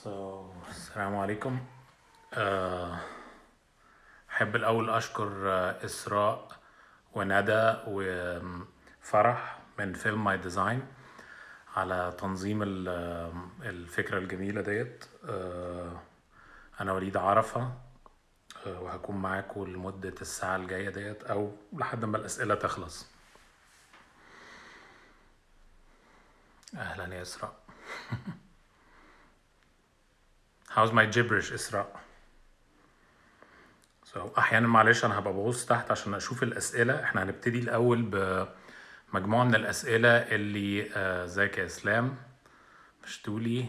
So, السلام عليكم آه، أحب الأول أشكر آه، إسراء وندى وفرح من فيلم ماي ديزاين على تنظيم ال- آه، الفكرة الجميلة ديت آه، أنا وليد عرفة آه، وهكون معاكم لمدة الساعة الجاية ديت أو لحد ما الأسئلة تخلص أهلا يا إسراء How's my gibberish إسراء so, احيانا معلش انا هبقى ببص تحت عشان اشوف الاسئله احنا هنبتدي الاول بمجموعه من الاسئله اللي آه، ازيك يا اسلام مشتولي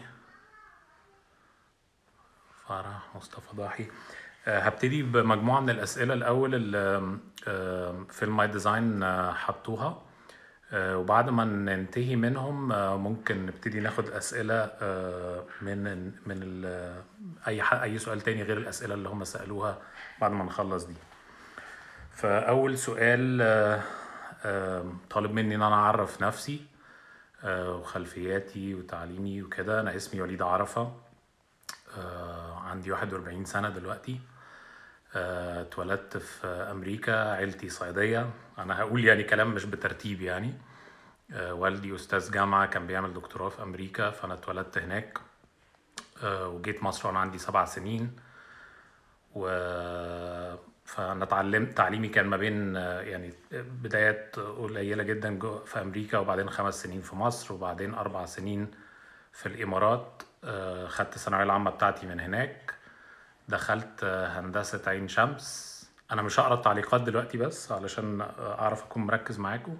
فرح مصطفى ضاحي آه، هبتدي بمجموعه من الاسئله الاول اللي آه، فيلم ماي ديزاين آه، حطوها آه، وبعد ما ننتهي منهم آه، ممكن نبتدي ناخد اسئله آه، من من ال- اي ح- اي سؤال تاني غير الاسئله اللي هم سالوها بعد ما نخلص دي فاول سؤال آه، آه، طالب مني ان انا اعرف نفسي آه، وخلفياتي وتعليمي وكده انا اسمي وليد عرفه آه، عندي 41 سنه دلوقتي آه، اتولدت في امريكا عيلتي صعيديه انا هقول يعني كلام مش بترتيب يعني آه، والدي استاذ جامعه كان بيعمل دكتوراه في امريكا فانا اتولدت هناك آه، وجيت مصر وانا عندي سبع سنين و فانا اتعلمت تعليمي كان ما بين آه، يعني بدايات قليله جدا جو- في امريكا وبعدين خمس سنين في مصر وبعدين اربع سنين في الامارات آه، خدت الثانويه العامه بتاعتي من هناك دخلت آه، هندسه عين شمس انا مش هقرا التعليقات دلوقتي بس علشان آه، اعرف اكون مركز معاكم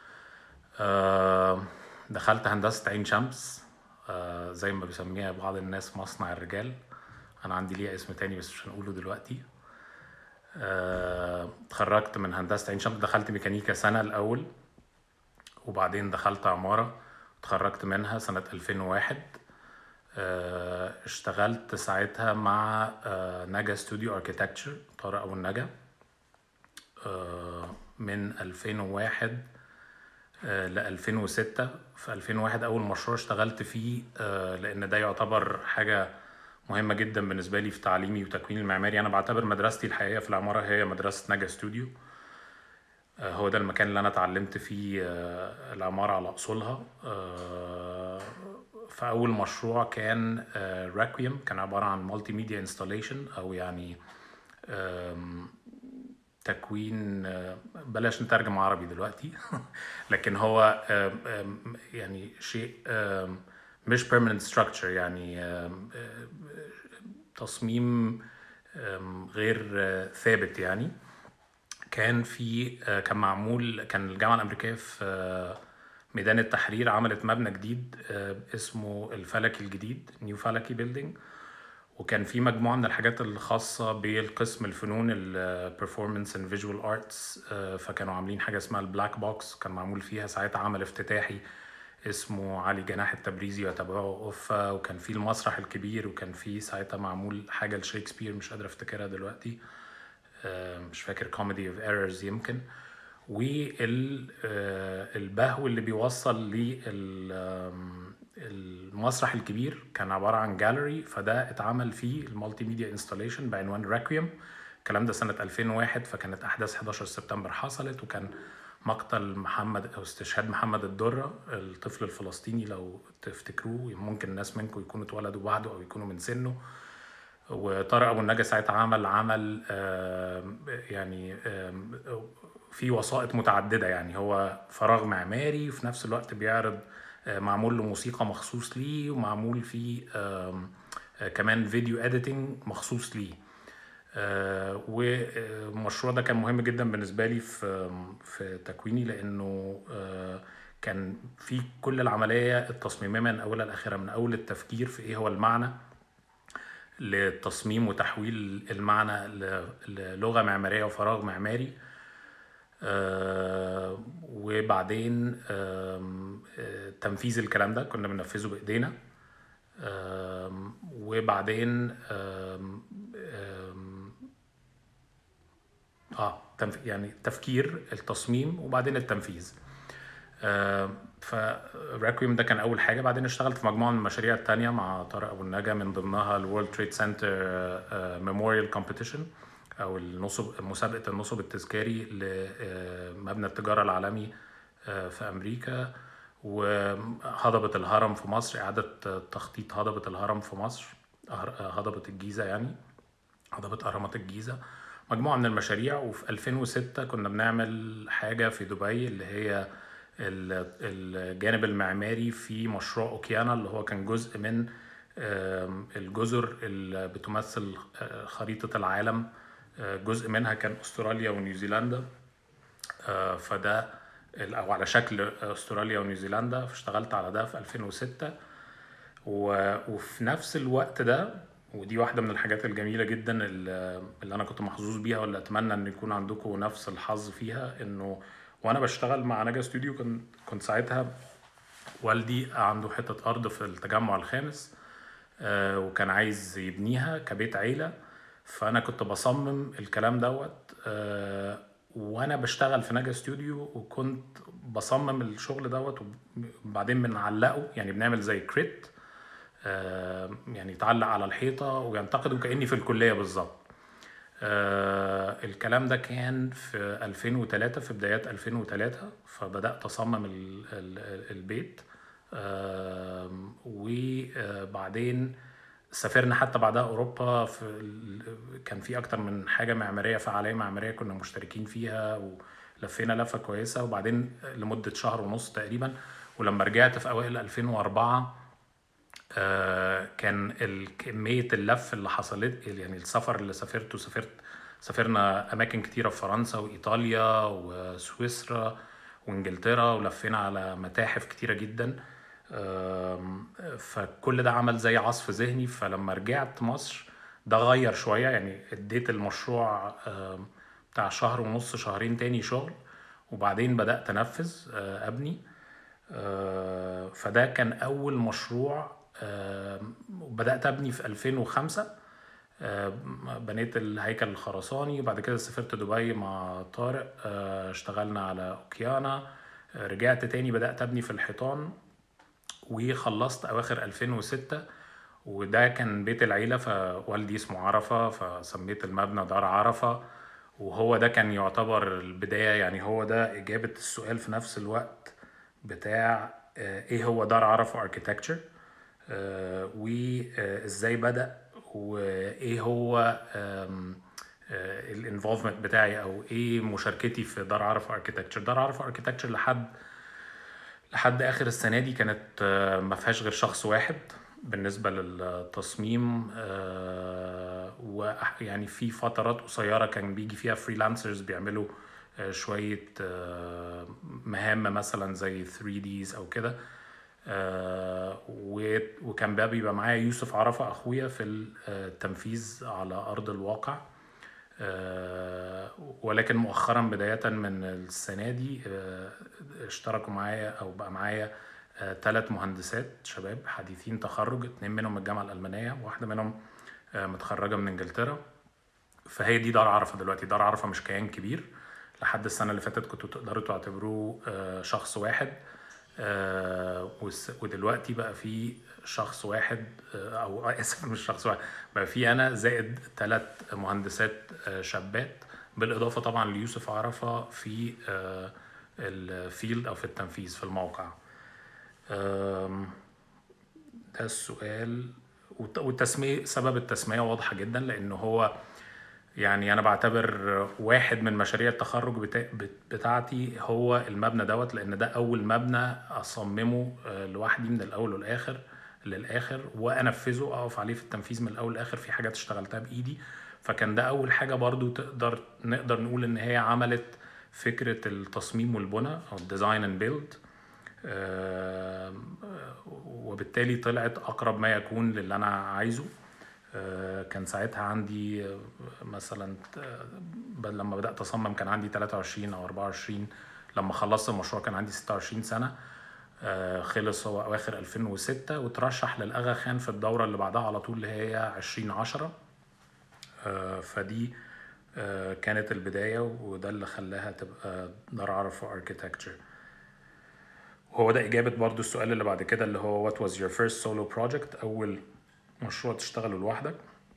آه، دخلت هندسة عين شمس آه، زي ما بيسميها بعض الناس مصنع الرجال أنا عندي ليها اسم تاني بس مش هنقوله دلوقتي آه، اتخرجت من هندسة عين شمس دخلت ميكانيكا سنة الأول وبعدين دخلت عمارة اتخرجت منها سنة 2001 آه، اشتغلت ساعتها مع آه، نجا ستوديو اركيتكتشر طارق أبو النجا آه، من 2001 ل 2006 في 2001 اول مشروع اشتغلت فيه آه، لان ده يعتبر حاجه مهمه جدا بالنسبه لي في تعليمي وتكويني المعماري انا بعتبر مدرستي الحقيقيه في العماره هي مدرسه نجا ستوديو آه، هو ده المكان اللي انا اتعلمت فيه آه، العماره على اصولها آه، فاول مشروع كان راكويم كان عباره عن مالتي ميديا انستاليشن او يعني آم، تكوين آه، بلاش نترجم عربي دلوقتي لكن هو آم، آم، يعني شيء آم، مش permanent structure يعني آم، آه، تصميم آم، غير آه، ثابت يعني كان في آه، كان معمول كان الجامعة الأمريكية في آه، ميدان التحرير عملت مبنى جديد آه، اسمه الفلكي الجديد نيو فلكي بيلدينج وكان في مجموعة من الحاجات الخاصة بالقسم الفنون البرفورمانس اند فيجوال ارتس فكانوا عاملين حاجة اسمها البلاك بوكس كان معمول فيها ساعتها عمل افتتاحي اسمه علي جناح التبريزي وتبعه أوفا وكان في المسرح الكبير وكان في ساعتها معمول حاجة لشكسبير مش قادر افتكرها دلوقتي آه، مش فاكر كوميدي اوف ايرورز يمكن والبهو اللي بيوصل للمسرح الكبير كان عبارة عن جاليري فده اتعمل فيه المالتي ميديا انستاليشن بعنوان راكويم الكلام ده سنة 2001 فكانت أحداث 11 سبتمبر حصلت وكان مقتل محمد أو استشهاد محمد الدرة الطفل الفلسطيني لو تفتكروه ممكن الناس منكم يكونوا اتولدوا بعده أو يكونوا من سنه وطارق ابو النجا ساعتها عمل عمل آم، يعني آم، في وسائط متعدده يعني هو فراغ معماري وفي نفس الوقت بيعرض آه، معمول له موسيقى مخصوص ليه ومعمول فيه آم، آه، كمان فيديو اديتنج مخصوص ليه آه، والمشروع ده كان مهم جدا بالنسبه لي في في تكويني لانه آه، كان في كل العمليه التصميميه من اولها لاخرها من اول التفكير في ايه هو المعنى للتصميم وتحويل المعنى ل- للغة معمارية وفراغ معماري آه، وبعدين آم، آه، تنفيذ الكلام ده كنا بننفذه بإيدينا آم، وبعدين آم، آم، اه تنف... يعني تفكير التصميم وبعدين التنفيذ آه، ف فريكويم ده كان اول حاجه بعدين اشتغلت في مجموعه من المشاريع التانية مع طارق ابو النجا من ضمنها الورلد تريد سنتر ميموريال كومبيتيشن او النصب مسابقه النصب التذكاري لمبنى التجاره العالمي آه، في امريكا وهضبه الهرم في مصر اعاده تخطيط هضبه الهرم في مصر أهر- هضبه الجيزه يعني هضبة أهرامات الجيزة مجموعة من المشاريع وفي 2006 كنا بنعمل حاجة في دبي اللي هي ال- الجانب المعماري في مشروع أوكيانا اللي هو كان جزء من آم، الجزر اللي بتمثل آه، خريطة العالم آه، جزء منها كان أستراليا ونيوزيلندا آه، فده ال- أو على شكل أستراليا ونيوزيلندا فاشتغلت على ده في 2006 و... وفي نفس الوقت ده ودي واحدة من الحاجات الجميلة جدا اللي اللي أنا كنت محظوظ بيها واللي أتمنى إن يكون عندكم نفس الحظ فيها إنه وأنا بشتغل مع نجا ستوديو كنت كنت ساعتها والدي عنده حتة أرض في التجمع الخامس آه، وكان عايز يبنيها كبيت عيلة فأنا كنت بصمم الكلام دوت آه، وأنا بشتغل في نجا ستوديو وكنت بصمم الشغل دوت وبعدين بنعلقه يعني بنعمل زي كريت آه، يعني يتعلق على الحيطة وينتقد كأني في الكلية بالظبط آه، الكلام ده كان في 2003 في بدايات 2003 فبدأت أصمم ال- ال- البيت آم، وبعدين سافرنا حتى بعدها أوروبا في ال- كان في أكتر من حاجة معمارية فعالية معمارية كنا مشتركين فيها ولفينا لفة كويسة وبعدين لمدة شهر ونص تقريبا ولما رجعت في أوائل 2004 آه، كان ال- كمية اللف اللي حصلت يعني السفر اللي سافرته سافرت سافرنا أماكن كتيرة في فرنسا وإيطاليا وسويسرا وإنجلترا ولفينا على متاحف كتيرة جدا آم، فكل ده عمل زي عصف ذهني فلما رجعت مصر ده غير شوية يعني اديت المشروع آم، بتاع شهر ونص شهرين تاني شغل وبعدين بدأت أنفذ آه، أبني آه، فده كان أول مشروع آه، بدأت أبني في 2005 آه، بنيت الهيكل الخرساني وبعد كده سافرت دبي مع طارق آه، اشتغلنا على أوكيانا آه، رجعت تاني بدأت أبني في الحيطان وخلصت أواخر 2006 وده كان بيت العيلة فوالدي اسمه عرفة فسميت المبنى دار عرفة وهو ده كان يعتبر البداية يعني هو ده إجابة السؤال في نفس الوقت بتاع آه، إيه هو دار عرفة اركيتكتشر وإزاي بدأ وإيه هو الانفولفمنت بتاعي أو إيه مشاركتي في دار عرفة اركيتكتشر دار عرفة اركيتكتشر لحد لحد اخر السنه دي كانت آه، ما فيهاش غير شخص واحد بالنسبه للتصميم ويعني في فترات قصيره كان بيجي فيها فريلانسرز بيعملوا آه، شويه آه، مهام مثلا زي 3 ديز او كده آه، و- وكان بقى بيبقى معايا يوسف عرفة أخويا في التنفيذ على أرض الواقع آه، ولكن مؤخرا بداية من السنة دي آه، اشتركوا معايا أو بقى معايا ثلاث مهندسات شباب حديثين تخرج اتنين منهم من الجامعة الألمانية واحدة منهم آه، متخرجة من إنجلترا فهي دي دار عرفة دلوقتي دار عرفة مش كيان كبير لحد السنة اللي فاتت كنتوا تقدروا تعتبروه آه، شخص واحد آه، والس- ودلوقتي بقى في شخص واحد آه، او اسف مش شخص واحد بقى في انا زائد ثلاث مهندسات آه، شابات بالاضافه طبعا ليوسف عرفه في آه، الفيلد او في التنفيذ في الموقع آم، ده السؤال والت- والتسمية سبب التسمية واضحة جدا لأنه هو يعني أنا بعتبر واحد من مشاريع التخرج بتا... بت- بتاعتي هو المبنى دوت لأن ده أول مبنى أصممه آه، لوحدي من الأول والآخر للآخر وأنفذه أقف عليه في التنفيذ من الأول للآخر في حاجات اشتغلتها بإيدي فكان ده أول حاجة برضو تقدر نقدر نقول إن هي عملت فكرة التصميم والبنى أو الديزاين اند بيلد وبالتالي طلعت اقرب ما يكون للي انا عايزه آه، كان ساعتها عندي آه، مثلا آه، ب- لما بدات اصمم كان عندي 23 او 24 لما خلصت المشروع كان عندي 26 سنه آه، خلص هو اواخر 2006 وترشح للاغا خان في الدوره اللي بعدها على طول اللي هي 2010 آه، فدي آه، كانت البدايه وده اللي خلاها تبقى دار عرفه اركيتكتشر هو ده إجابة برضو السؤال اللي بعد كده اللي هو what was your first solo project أول مشروع تشتغله لوحدك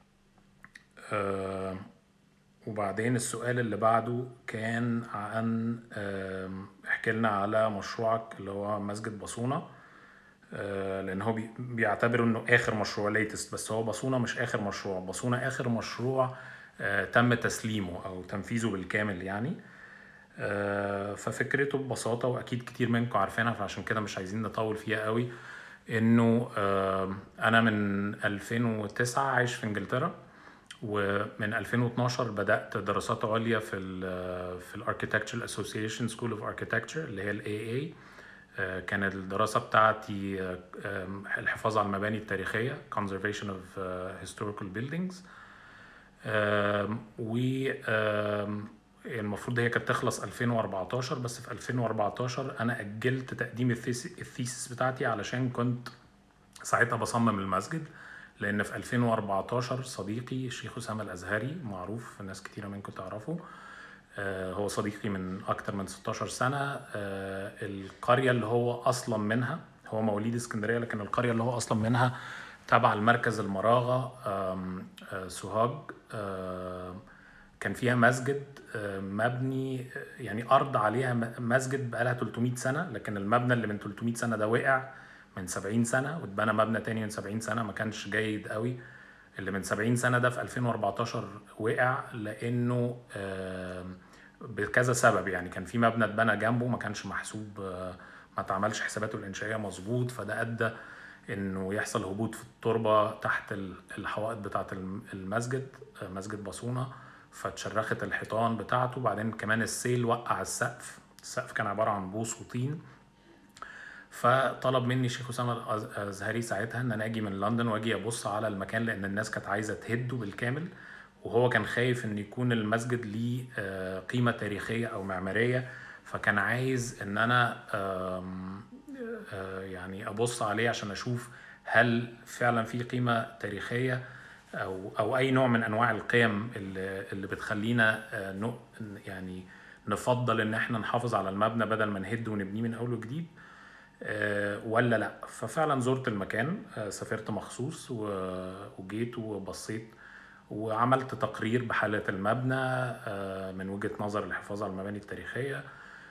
آه وبعدين السؤال اللي بعده كان عن آم، احكي لنا على مشروعك اللي هو مسجد بصونة آه، لان هو بي- بيعتبر انه اخر مشروع ليتست بس هو بصونه مش اخر مشروع بصونه اخر مشروع آه، تم تسليمه او تنفيذه بالكامل يعني آه، ففكرته ببساطه واكيد كتير منكم عارفينها فعشان كده مش عايزين نطول فيها قوي انه آه، انا من 2009 عايش في انجلترا ومن 2012 بدأت دراسات عليا في ال في الاركيتكتشر اسوسيشن سكول اوف اركيتكتشر اللي هي الاي اي كانت الدراسة بتاعتي آه، آم، الحفاظ على المباني التاريخية conservation of آه، historical buildings آم، و آم، المفروض هي كانت تخلص 2014 بس في 2014 انا اجلت تقديم الثيس- الثيسس بتاعتي علشان كنت ساعتها بصمم المسجد لان في 2014 صديقي الشيخ اسامه الازهري معروف ناس كتيره منكم تعرفه آه، هو صديقي من اكتر من 16 سنه آه، القريه اللي هو اصلا منها هو مواليد اسكندريه لكن القريه اللي هو اصلا منها تبع المركز المراغه آم، آه، سوهاج آم، كان فيها مسجد آه، مبني آه، يعني ارض عليها م- مسجد بقالها 300 سنه لكن المبنى اللي من 300 سنه ده وقع من 70 سنه واتبنى مبنى تاني من 70 سنه ما كانش جيد قوي اللي من 70 سنه ده في 2014 وقع لانه آم، بكذا سبب يعني كان في مبنى اتبنى جنبه ما كانش محسوب آه، ما اتعملش حساباته الانشائيه مظبوط فده ادى انه يحصل هبوط في التربه تحت ال- الحوائط بتاعه الم- المسجد آه، مسجد بصونه فتشرخت الحيطان بتاعته بعدين كمان السيل وقع السقف السقف كان عباره عن بوص وطين فطلب مني الشيخ اسامه الأز- الازهري ساعتها ان انا اجي من لندن واجي ابص على المكان لان الناس كانت عايزه تهده بالكامل وهو كان خايف ان يكون المسجد ليه آه، قيمه تاريخيه او معماريه فكان عايز ان انا آم، آه، يعني ابص عليه عشان اشوف هل فعلا في قيمه تاريخيه او او اي نوع من انواع القيم اللي, اللي بتخلينا آه، نو- يعني نفضل ان احنا نحافظ على المبنى بدل ما نهده ونبنيه من اول وجديد آه، ولا لا ففعلا زرت المكان آه، سافرت مخصوص و- وجيت وبصيت وعملت تقرير بحالة المبنى آه، من وجهة نظر الحفاظ على المباني التاريخية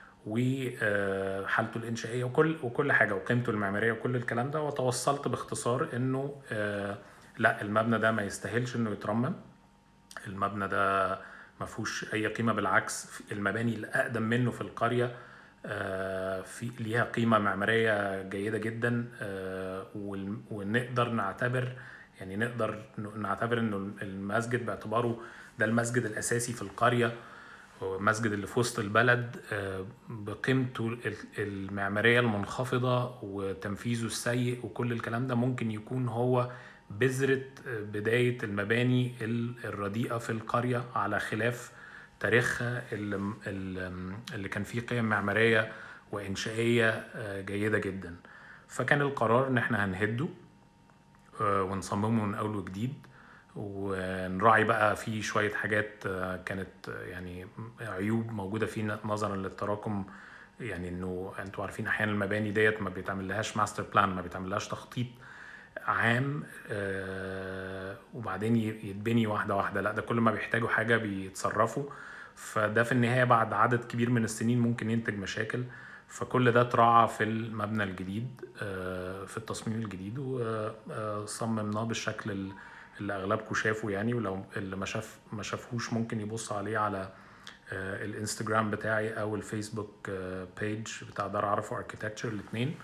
وحالته الإنشائية وكل وكل حاجة وقيمته المعمارية وكل الكلام ده وتوصلت باختصار إنه آه، لا المبنى ده ما يستاهلش إنه يترمم المبنى ده ما فيهوش اي قيمه بالعكس في المباني اللي اقدم منه في القريه آه، في ليها قيمه معماريه جيده جدا آه، وال- ونقدر نعتبر يعني نقدر ن- نعتبر انه المسجد باعتباره ده المسجد الاساسي في القريه هو المسجد اللي في وسط البلد آه، بقيمته ال- المعماريه المنخفضه وتنفيذه السيء وكل الكلام ده ممكن يكون هو بذرة بداية المباني ال- الرديئة في القرية على خلاف تاريخها اللي, اللي كان فيه قيم معمارية وإنشائية آه، جيدة جدا فكان القرار إن إحنا هنهده آه، ونصممه من أول وجديد ونراعي بقى فيه شوية حاجات آه، كانت آه، يعني عيوب موجودة فيه نظرا للتراكم يعني انه انتوا عارفين احيانا المباني ديت ما بيتعملهاش ماستر بلان ما بيتعملهاش تخطيط عام آه، وبعدين ي- يتبني واحده واحده لا ده كل ما بيحتاجوا حاجه بيتصرفوا فده في النهايه بعد عدد كبير من السنين ممكن ينتج مشاكل فكل ده اتراعى في المبنى الجديد آه، في التصميم الجديد وصممناه بالشكل ال- اللي اغلبكم شافوا يعني ولو اللي ما شاف ما شافهوش ممكن يبص عليه على آه، الانستجرام بتاعي او الفيسبوك بيج بتاع دار عرفة اركيتكتشر الاثنين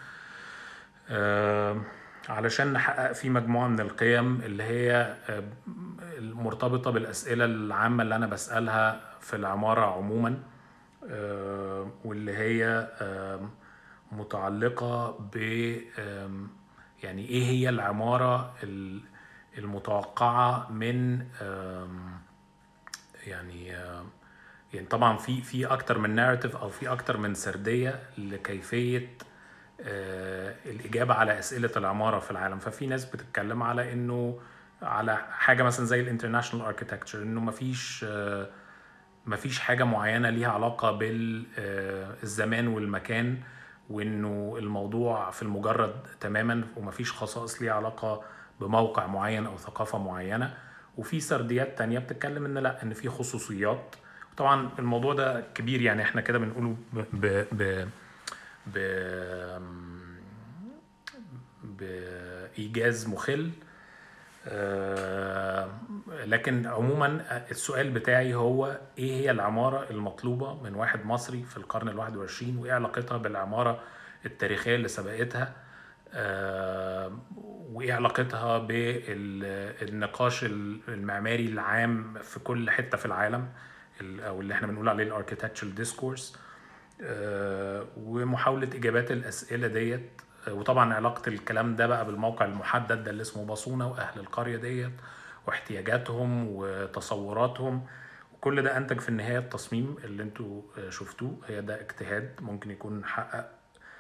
علشان نحقق فيه مجموعة من القيم اللي هي آه، مرتبطة بالأسئلة العامة اللي أنا بسألها في العمارة عموما آه، واللي هي آم، متعلقة ب آم، يعني إيه هي العمارة ال- المتوقعة من آم، يعني آه، يعني طبعا في في اكتر من ناريتيف او في اكتر من سرديه لكيفيه آه، الاجابه على اسئله العماره في العالم ففي ناس بتتكلم على انه على حاجه مثلا زي الانترناشونال اركيتكتشر انه مفيش آه، مفيش حاجه معينه ليها علاقه بالزمان والمكان وانه الموضوع في المجرد تماما ومفيش خصائص ليها علاقه بموقع معين او ثقافه معينه وفي سرديات تانية بتتكلم ان لا ان في خصوصيات طبعا الموضوع ده كبير يعني احنا كده بنقوله ب ب ب ب بايجاز مخل آه، لكن عموما السؤال بتاعي هو ايه هي العمارة المطلوبة من واحد مصري في القرن الواحد وعشرين وايه علاقتها بالعمارة التاريخية اللي سبقتها آه، وايه علاقتها بالنقاش المعماري العام في كل حتة في العالم او اللي احنا بنقول عليه الاركيتكتشرال ديسكورس ومحاولة اجابات الاسئلة ديت وطبعا علاقة الكلام ده بقى بالموقع المحدد ده اللي اسمه باصونة وأهل القرية ديت واحتياجاتهم وتصوراتهم وكل ده أنتج في النهاية التصميم اللي انتوا شفتوه هي ده اجتهاد ممكن يكون حقق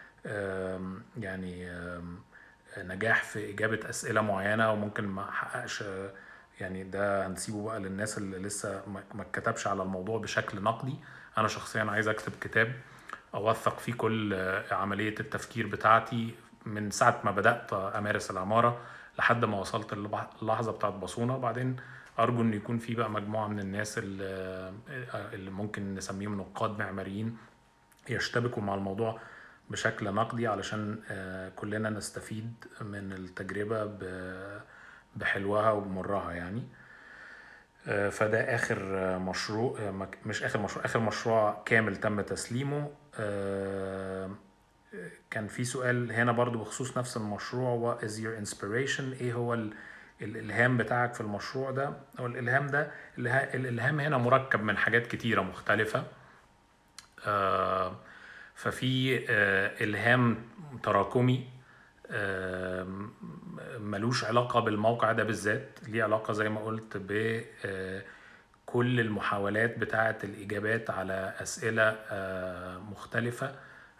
يعني نجاح في إجابة أسئلة معينة وممكن ما حققش يعني ده هنسيبه بقى للناس اللي لسه ما اتكتبش على الموضوع بشكل نقدي أنا شخصيا عايز أكتب كتاب اوثق فيه كل عمليه التفكير بتاعتي من ساعه ما بدات امارس العماره لحد ما وصلت اللحظه بتاعت بصونه وبعدين ارجو ان يكون في بقى مجموعه من الناس اللي, اللي ممكن نسميهم نقاد معماريين يشتبكوا مع الموضوع بشكل نقدي علشان كلنا نستفيد من التجربه بحلوها وبمرها يعني فده اخر مشروع مش اخر مشروع اخر مشروع كامل تم تسليمه كان في سؤال هنا برضو بخصوص نفس المشروع what is your inspiration ايه هو ال الالهام بتاعك في المشروع ده او الالهام ده الالهام هنا مركب من حاجات كتيره مختلفه ففي الهام تراكمي ملوش علاقة بالموقع ده بالذات ليه علاقة زي ما قلت بكل المحاولات بتاعة الإجابات على أسئلة مختلفة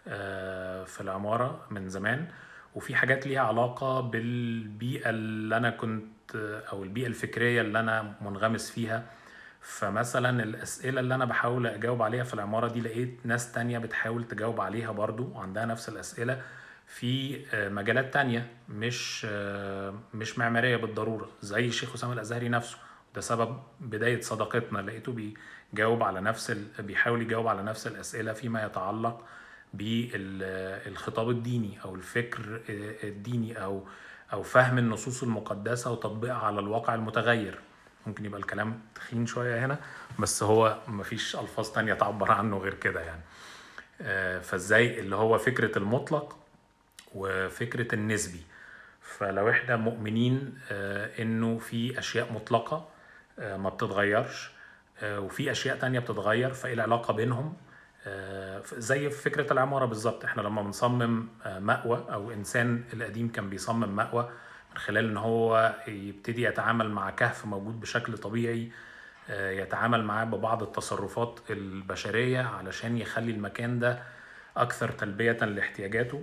في العمارة من زمان وفي حاجات ليها علاقة بالبيئة اللي أنا كنت أو البيئة الفكرية اللي أنا منغمس فيها فمثلا الأسئلة اللي أنا بحاول أجاوب عليها في العمارة دي لقيت ناس تانية بتحاول تجاوب عليها برضو وعندها نفس الأسئلة في مجالات تانية مش مش معمارية بالضرورة زي الشيخ أسامة الأزهري نفسه ده سبب بداية صداقتنا لقيته بيجاوب على نفس ال... بيحاول يجاوب على نفس الأسئلة فيما يتعلق بالخطاب الديني أو الفكر الديني أو أو فهم النصوص المقدسة وتطبيقها على الواقع المتغير ممكن يبقى الكلام تخين شوية هنا بس هو مفيش ألفاظ تانية تعبر عنه غير كده يعني فازاي اللي هو فكرة المطلق وفكرة النسبي فلو احنا مؤمنين انه في اشياء مطلقة ما بتتغيرش وفي اشياء تانية بتتغير فايه العلاقة بينهم زي في فكرة العمارة بالظبط احنا لما بنصمم مأوى او انسان القديم كان بيصمم مأوى من خلال ان هو يبتدي يتعامل مع كهف موجود بشكل طبيعي يتعامل معاه ببعض التصرفات البشرية علشان يخلي المكان ده أكثر تلبية لاحتياجاته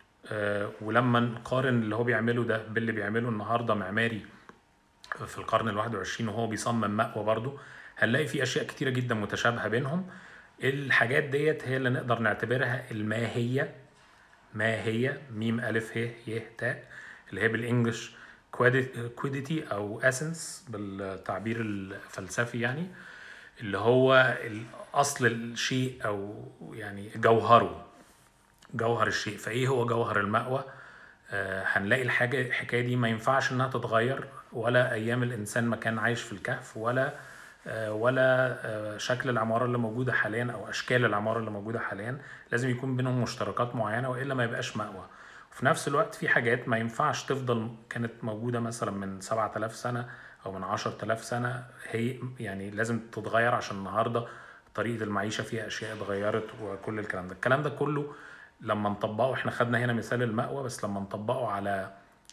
ولما نقارن اللي هو بيعمله ده باللي بيعمله النهارده معماري في القرن الواحد وعشرين وهو بيصمم مأوى برضه هنلاقي في أشياء كتيرة جدا متشابهة بينهم الحاجات ديت هي اللي نقدر نعتبرها الماهية ما هي ميم ألف ه ي تاء اللي هي بالإنجلش كويديتي أو اسنس بالتعبير الفلسفي يعني اللي هو أصل الشيء أو يعني جوهره جوهر الشيء فايه هو جوهر المأوى آه هنلاقي الحاجة الحكاية دي ما ينفعش انها تتغير ولا ايام الانسان ما كان عايش في الكهف ولا آه ولا آه شكل العمارة اللي موجودة حاليا او اشكال العمارة اللي موجودة حاليا لازم يكون بينهم مشتركات معينة والا ما يبقاش مأوى وفي نفس الوقت في حاجات ما ينفعش تفضل كانت موجودة مثلا من 7000 سنة او من 10000 سنة هي يعني لازم تتغير عشان النهاردة طريقة المعيشة فيها اشياء اتغيرت وكل الكلام ده الكلام ده كله لما نطبقه احنا خدنا هنا مثال المأوى بس لما نطبقه على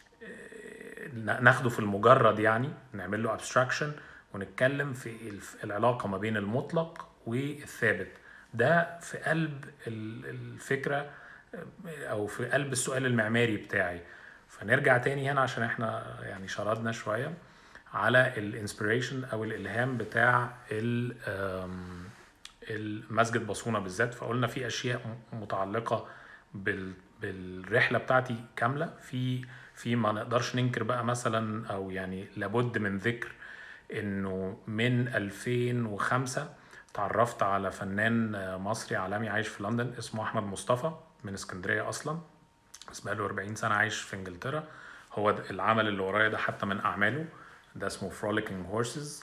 ناخده في المجرد يعني نعمل له ابستراكشن ونتكلم في العلاقة ما بين المطلق والثابت ده في قلب الفكرة او في قلب السؤال المعماري بتاعي فنرجع تاني هنا عشان احنا يعني شردنا شوية على الانسبيريشن او الالهام بتاع المسجد بصونه بالذات فقلنا في اشياء متعلقه بال بالرحله بتاعتي كامله في في ما نقدرش ننكر بقى مثلا او يعني لابد من ذكر انه من 2005 تعرفت على فنان مصري عالمي عايش في لندن اسمه احمد مصطفى من اسكندريه اصلا بس بقاله 40 سنه عايش في انجلترا هو ده العمل اللي ورايا ده حتى من اعماله ده اسمه Frolicking Horses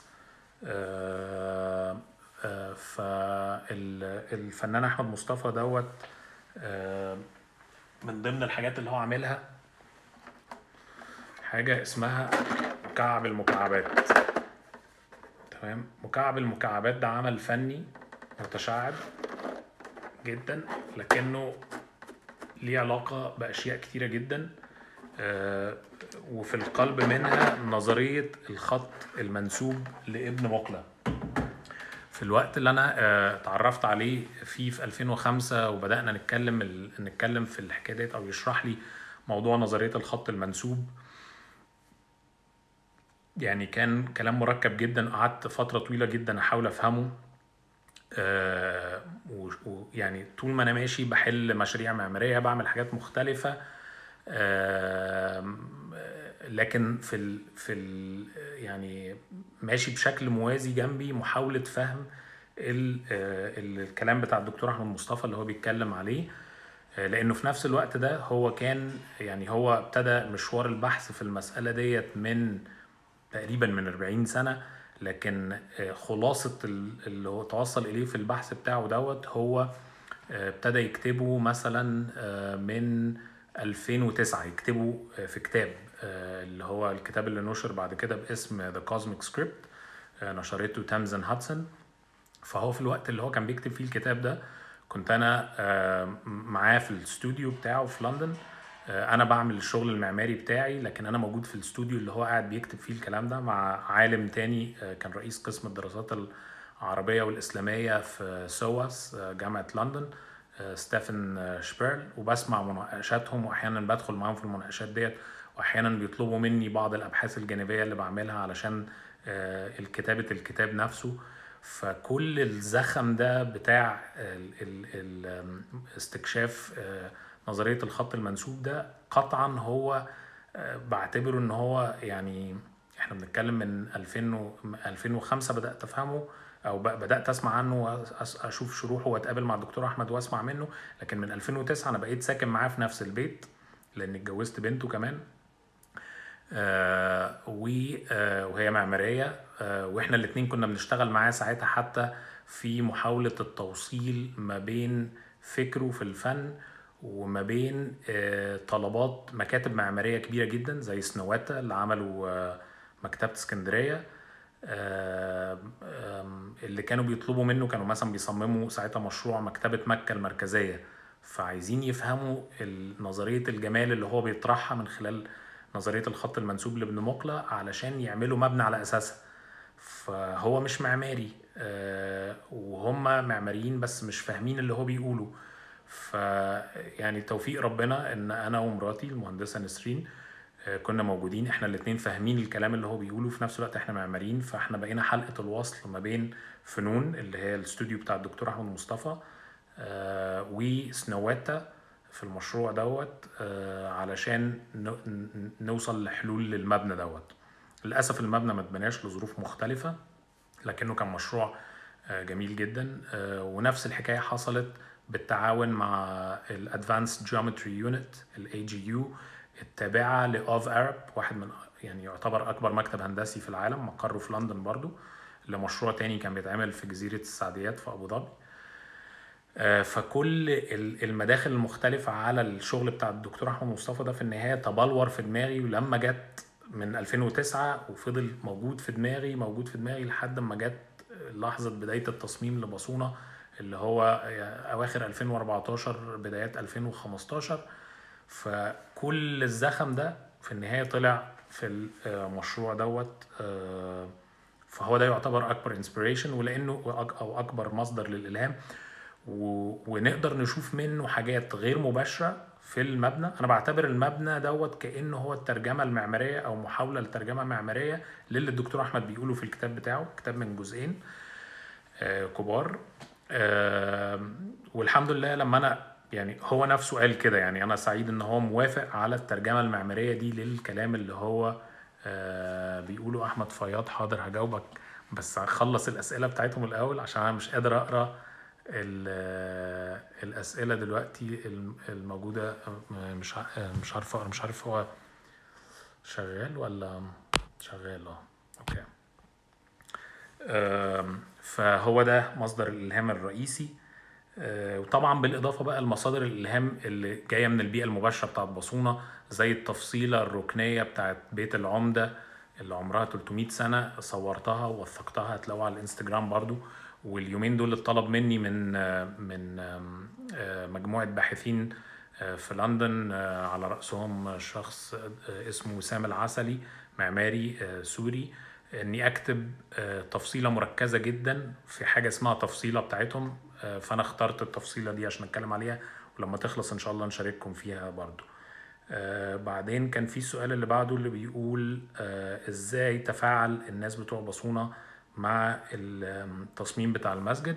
آه آه فالفنان احمد مصطفى دوت آه من ضمن الحاجات اللي هو عاملها حاجه اسمها مكعب المكعبات تمام مكعب المكعبات ده عمل فني متشعب جدا لكنه ليه علاقة بأشياء كتيرة جدا آه، وفي القلب منها نظرية الخط المنسوب لابن مقلة في الوقت اللي انا آه، اتعرفت عليه فيه في 2005 وبدأنا نتكلم ال- نتكلم في الحكاية ديت او يشرح لي موضوع نظرية الخط المنسوب يعني كان كلام مركب جدا قعدت فترة طويلة جدا احاول افهمه آه، و- ويعني طول ما انا ماشي بحل مشاريع معماريه بعمل حاجات مختلفه آم، آه، لكن في ال في ال يعني ماشي بشكل موازي جنبي محاوله فهم ال آه، الكلام بتاع الدكتور احمد مصطفى اللي هو بيتكلم عليه آه، لانه في نفس الوقت ده هو كان يعني هو ابتدى مشوار البحث في المساله ديت من تقريبا من 40 سنة لكن آه، خلاصة ال- اللي هو توصل إليه في البحث بتاعه دوت هو آه، ابتدى يكتبه مثلا آه، من 2009 يكتبه آه، في كتاب آه، اللي هو الكتاب اللي نشر بعد كده باسم The Cosmic Script آه، نشرته تامزن هاتسون فهو في الوقت اللي هو كان بيكتب فيه الكتاب ده كنت انا آه، معاه في الاستوديو بتاعه في لندن آه، انا بعمل الشغل المعماري بتاعي لكن انا موجود في الاستوديو اللي هو قاعد بيكتب فيه الكلام ده مع عالم تاني آه، كان رئيس قسم الدراسات العربية والإسلامية في سواس آه، جامعة لندن آه، ستيفن آه، شبيرل وبسمع مناقشاتهم واحيانا بدخل معاهم في المناقشات ديت واحيانا بيطلبوا مني بعض الابحاث الجانبيه اللي بعملها علشان آه، الكتابه الكتاب نفسه فكل الزخم ده بتاع ال- ال- ال- آم، استكشاف آه، نظريه الخط المنسوب ده قطعا هو آه، بعتبره ان هو يعني احنا بنتكلم من 2000 و- 2005 بدات افهمه او ب- بدات اسمع عنه وأس- اشوف شروحه واتقابل مع الدكتور احمد واسمع منه لكن من 2009 انا بقيت ساكن معاه في نفس البيت لان اتجوزت بنته كمان آه و آه وهي معماريه آه واحنا الاتنين كنا بنشتغل معاه ساعتها حتى في محاوله التوصيل ما بين فكره في الفن وما بين آه طلبات مكاتب معماريه كبيره جدا زي سنواتا اللي عملوا آه مكتبه اسكندريه آه، آم، اللي كانوا بيطلبوا منه كانوا مثلا بيصمموا ساعتها مشروع مكتبة مكة المركزية فعايزين يفهموا ال- نظرية الجمال اللي هو بيطرحها من خلال نظرية الخط المنسوب لابن مقلة علشان يعملوا مبنى على أساسها فهو مش معماري آه، وهم معماريين بس مش فاهمين اللي هو بيقوله ف يعني توفيق ربنا ان انا ومراتي المهندسه نسرين آه، كنا موجودين احنا الاتنين فاهمين الكلام اللي هو بيقوله في نفس الوقت احنا معماريين فاحنا بقينا حلقه الوصل ما بين فنون اللي هي الاستوديو بتاع الدكتور احمد مصطفى آه، وسنواتا في المشروع دوت آه، علشان ن- ن- نوصل لحلول للمبنى دوت للاسف المبنى ما اتبناش لظروف مختلفه لكنه كان مشروع آه، جميل جدا آه، ونفس الحكايه حصلت بالتعاون مع الادفانسد جيومتري يونت الاي جي يو التابعه لاوف ارب واحد من يعني يعتبر اكبر مكتب هندسي في العالم مقره في لندن برضو لمشروع تاني كان بيتعمل في جزيره السعديات في ابو ظبي آه، فكل ال- المداخل المختلفة على الشغل بتاع الدكتور أحمد مصطفى ده في النهاية تبلور في دماغي ولما جت من 2009 وفضل موجود في دماغي موجود في دماغي لحد ما جت لحظة بداية التصميم لباسونة اللي هو أواخر 2014 بدايات 2015 فكل الزخم ده في النهاية طلع في المشروع دوت آه، فهو ده يعتبر أكبر انسبيريشن ولأنه أك- أو أكبر مصدر للإلهام و... ونقدر نشوف منه حاجات غير مباشرة في المبنى أنا بعتبر المبنى دوت كأنه هو الترجمة المعمارية أو محاولة لترجمة معمارية للي الدكتور أحمد بيقوله في الكتاب بتاعه كتاب من جزئين آه كبار آه والحمد لله لما أنا يعني هو نفسه قال كده يعني انا سعيد ان هو موافق على الترجمه المعماريه دي للكلام اللي هو آه بيقوله احمد فياض حاضر هجاوبك بس هخلص الاسئله بتاعتهم الاول عشان انا مش قادر اقرا ال- الاسئله دلوقتي الم- الموجوده آه، مش ع- آه، مش عارف اقرا مش عارف هو شغال ولا شغال اه اوكي آم، فهو ده مصدر الالهام الرئيسي آه، وطبعا بالاضافه بقى لمصادر الالهام اللي جايه من البيئه المباشره بتاعت بصونه زي التفصيله الركنيه بتاعت بيت العمده اللي عمرها 300 سنه صورتها ووثقتها هتلاقوها على الانستجرام برضو واليومين دول اتطلب مني من آه، من آم، آه، مجموعه باحثين آه، في لندن آه، على رأسهم شخص آه، اسمه وسام العسلي معماري آه، سوري اني اكتب آه، تفصيله مركزه جدا في حاجه اسمها تفصيله بتاعتهم آه، فانا اخترت التفصيله دي عشان اتكلم عليها ولما تخلص ان شاء الله نشارككم فيها برضو آه، بعدين كان في السؤال اللي بعده اللي بيقول آه، ازاي تفاعل الناس بتوع بصونه مع التصميم بتاع المسجد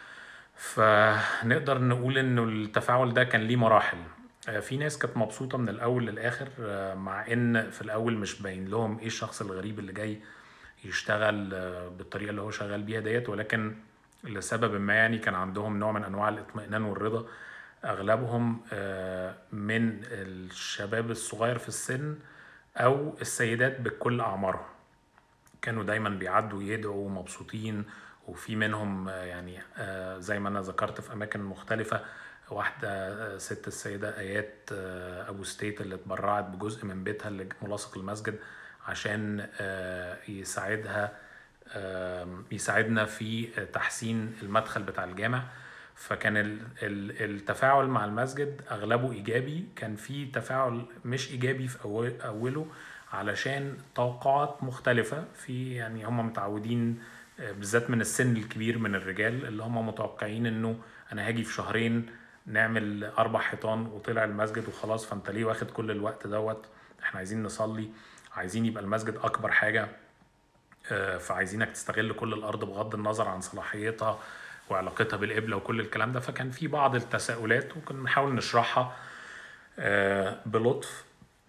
فنقدر نقول انه التفاعل ده كان ليه مراحل آه، في ناس كانت مبسوطة من الأول للآخر آه، مع إن في الأول مش باين لهم إيه الشخص الغريب اللي جاي يشتغل آه، بالطريقة اللي هو شغال بيها ديت ولكن لسبب ما يعني كان عندهم نوع من أنواع الاطمئنان والرضا أغلبهم آه، من الشباب الصغير في السن أو السيدات بكل أعمارهم كانوا دايما بيعدوا يدعوا مبسوطين وفي منهم آه، يعني آه، زي ما انا ذكرت في اماكن مختلفه واحده آه، ست السيده ايات آه، ابو ستيت اللي اتبرعت بجزء من بيتها اللي ملاصق المسجد عشان آه، يساعدها آم، يساعدنا في تحسين المدخل بتاع الجامع فكان ال- ال- التفاعل مع المسجد اغلبه ايجابي كان في تفاعل مش ايجابي في أول- اوله علشان توقعات مختلفة في يعني هم متعودين آه، بالذات من السن الكبير من الرجال اللي هم متوقعين انه انا هاجي في شهرين نعمل اربع حيطان وطلع المسجد وخلاص فانت ليه واخد كل الوقت دوت احنا عايزين نصلي عايزين يبقى المسجد اكبر حاجة آه، فعايزينك تستغل كل الارض بغض النظر عن صلاحيتها وعلاقتها بالقبله وكل الكلام ده فكان في بعض التساؤلات وكنا بنحاول نشرحها آه، بلطف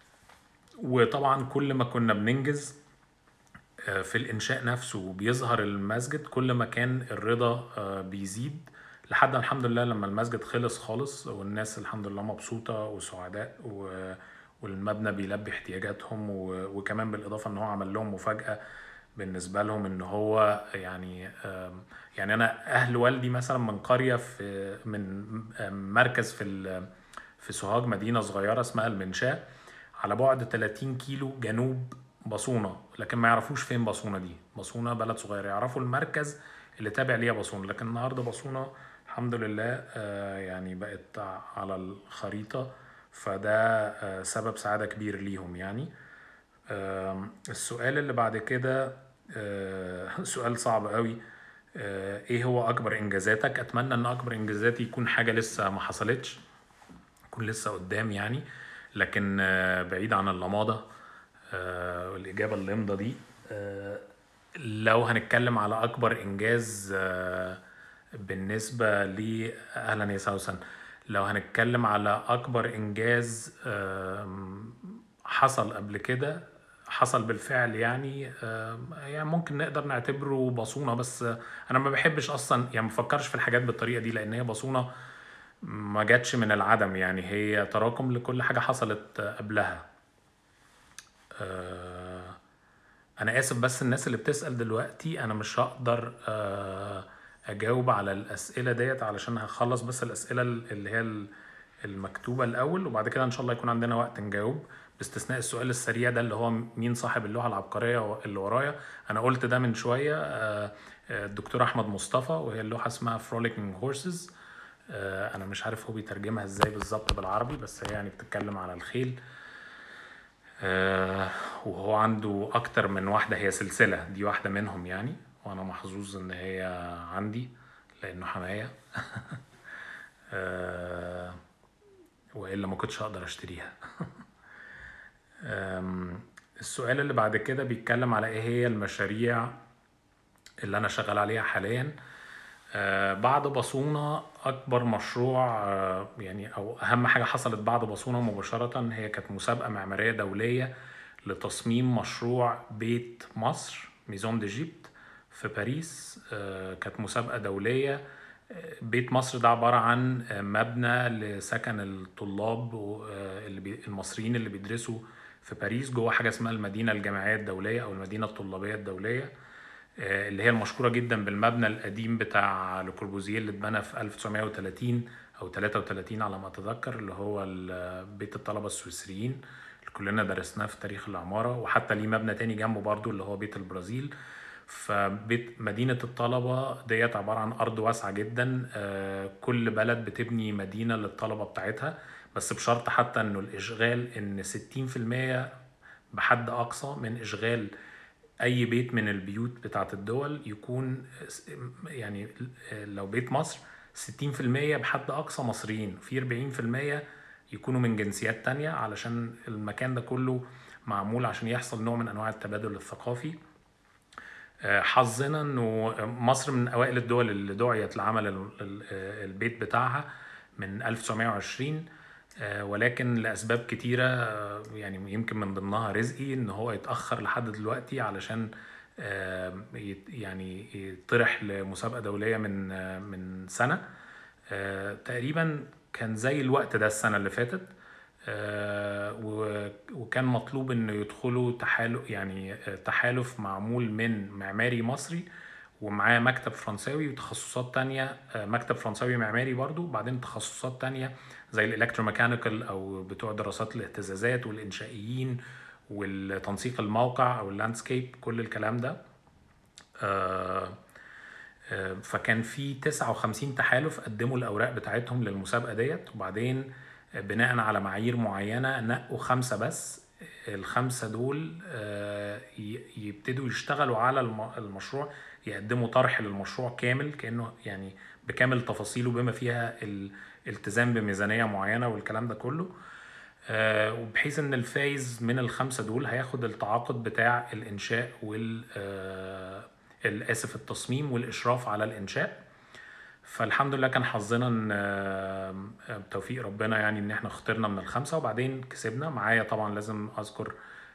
وطبعا كل ما كنا بننجز آه، في الانشاء نفسه وبيظهر المسجد كل ما كان الرضا آه، بيزيد لحد الحمد لله لما المسجد خلص خالص والناس الحمد لله مبسوطة وسعداء و- والمبنى بيلبي احتياجاتهم و- وكمان بالإضافة إن هو عمل لهم مفاجأة بالنسبة لهم إن هو يعني آم، يعني أنا أهل والدي مثلا من قرية في من آم، مركز في ال- في سوهاج مدينة صغيرة اسمها المنشاة على بعد 30 كيلو جنوب بصونة لكن ما يعرفوش فين بصونة دي بصونة بلد صغيرة يعرفوا المركز اللي تابع ليها بصونة لكن النهاردة بصونة الحمد لله آه، يعني بقت على الخريطة فده آه، سبب سعادة كبير ليهم يعني آم، السؤال اللي بعد كده آه، سؤال صعب قوي آه، ايه هو اكبر انجازاتك اتمنى ان اكبر انجازاتي يكون حاجة لسه ما حصلتش يكون لسه قدام يعني لكن آه، بعيد عن اللماضة آه، والإجابة اللمضة دي آه، لو هنتكلم على أكبر إنجاز آه، بالنسبة لي أهلا يا سوسن لو هنتكلم على أكبر إنجاز آم، حصل قبل كده حصل بالفعل يعني آم، يعني ممكن نقدر نعتبره بصونة بس آه، أنا ما بحبش أصلا يعني ما بفكرش في الحاجات بالطريقة دي لأن هي بصونة ما جاتش من العدم يعني هي تراكم لكل حاجة حصلت قبلها آه، أنا آسف بس الناس اللي بتسأل دلوقتي أنا مش هقدر آه، أجاوب على الأسئلة ديت علشان هخلص بس الأسئلة اللي هي ال- المكتوبة الأول وبعد كده إن شاء الله يكون عندنا وقت نجاوب باستثناء السؤال السريع ده اللي هو مين صاحب اللوحة العبقرية اللي ورايا أنا قلت ده من شوية آه، آه، الدكتور أحمد مصطفى وهي اللوحة اسمها Frolicking Horses آه، انا مش عارف هو بيترجمها ازاي بالظبط بالعربي بس هي يعني بتتكلم على الخيل آه، وهو عنده اكتر من واحدة هي سلسلة دي واحدة منهم يعني وانا محظوظ ان هي عندي لانه حماية آه، والا ما كنتش هقدر اشتريها آم، السؤال اللي بعد كده بيتكلم على ايه هي المشاريع اللي انا شغال عليها حاليا آه، بعد بصونة أكبر مشروع آه، يعني أو أهم حاجة حصلت بعد بصونة مباشرة هي كانت مسابقة معمارية دولية لتصميم مشروع بيت مصر ميزون ديجيبت في باريس آه، كانت مسابقة دولية بيت مصر ده عبارة عن مبنى لسكن الطلاب اللي بي- المصريين اللي بيدرسوا في باريس جوه حاجة اسمها المدينة الجامعية الدولية أو المدينة الطلابية الدولية آه، اللي هي المشهورة جدا بالمبنى القديم بتاع لكوربوزيه اللي اتبنى في 1930 أو 33 على ما أتذكر اللي هو ال- بيت الطلبة السويسريين اللي كلنا درسناه في تاريخ العمارة وحتى ليه مبنى تاني جنبه برضو اللي هو بيت البرازيل فبيت مدينة الطلبة ديت عبارة عن أرض واسعة جدا آه، كل بلد بتبني مدينة للطلبة بتاعتها بس بشرط حتى إنه الإشغال إن 60% بحد أقصى من إشغال اي بيت من البيوت بتاعت الدول يكون يعني لو بيت مصر 60% بحد اقصى مصريين في 40% يكونوا من جنسيات تانية علشان المكان ده كله معمول عشان يحصل نوع من انواع التبادل الثقافي آه، حظنا انه مصر من اوائل الدول اللي دعيت لعمل ال- ال- البيت بتاعها من 1920 آه، ولكن لاسباب كتيره آه، يعني يمكن من ضمنها رزقي ان هو يتاخر لحد دلوقتي علشان آه، يت- يعني يطرح لمسابقه دوليه من آه، من سنه آه، تقريبا كان زي الوقت ده السنه اللي فاتت آه، و- وكان مطلوب انه يدخلوا تحالف يعني آه، تحالف معمول من معماري مصري ومعاه مكتب فرنساوي وتخصصات تانية آه، مكتب فرنساوي معماري برضو بعدين تخصصات تانية زي الالكتروميكانيكال او بتوع دراسات الاهتزازات والانشائيين والتنسيق الموقع او اللاندسكيب كل الكلام ده آه، آه، فكان في 59 تحالف قدموا الاوراق بتاعتهم للمسابقه ديت وبعدين بناء على معايير معينه نقوا خمسه بس الخمسه دول آه، ي- يبتدوا يشتغلوا على الم- المشروع يقدموا طرح للمشروع كامل كانه يعني بكامل تفاصيله بما فيها الالتزام بميزانيه معينه والكلام ده كله آه، وبحيث ان الفايز من الخمسه دول هياخد التعاقد بتاع الانشاء وال آه، الاسف التصميم والاشراف على الانشاء فالحمد لله كان حظنا ان آه، بتوفيق ربنا يعني ان احنا اخترنا من الخمسه وبعدين كسبنا معايا طبعا لازم اذكر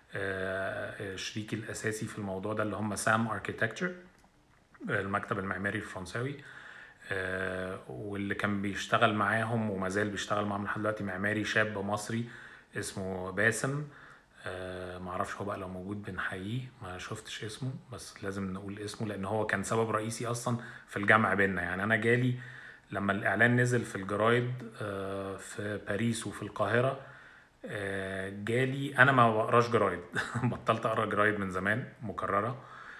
آه، شريكي الاساسي في الموضوع ده اللي هم سام اركيتكتشر المكتب المعماري الفرنساوي آه، واللي كان بيشتغل معاهم وما زال بيشتغل معاهم لحد دلوقتي معماري شاب مصري اسمه باسم آه، معرفش هو بقى لو موجود بنحييه ما شفتش اسمه بس لازم نقول اسمه لان هو كان سبب رئيسي اصلا في الجمع بيننا يعني انا جالي لما الاعلان نزل في الجرايد آه، في باريس وفي القاهره آه، جالي انا ما بقراش جرايد بطلت اقرا جرايد من زمان مكرره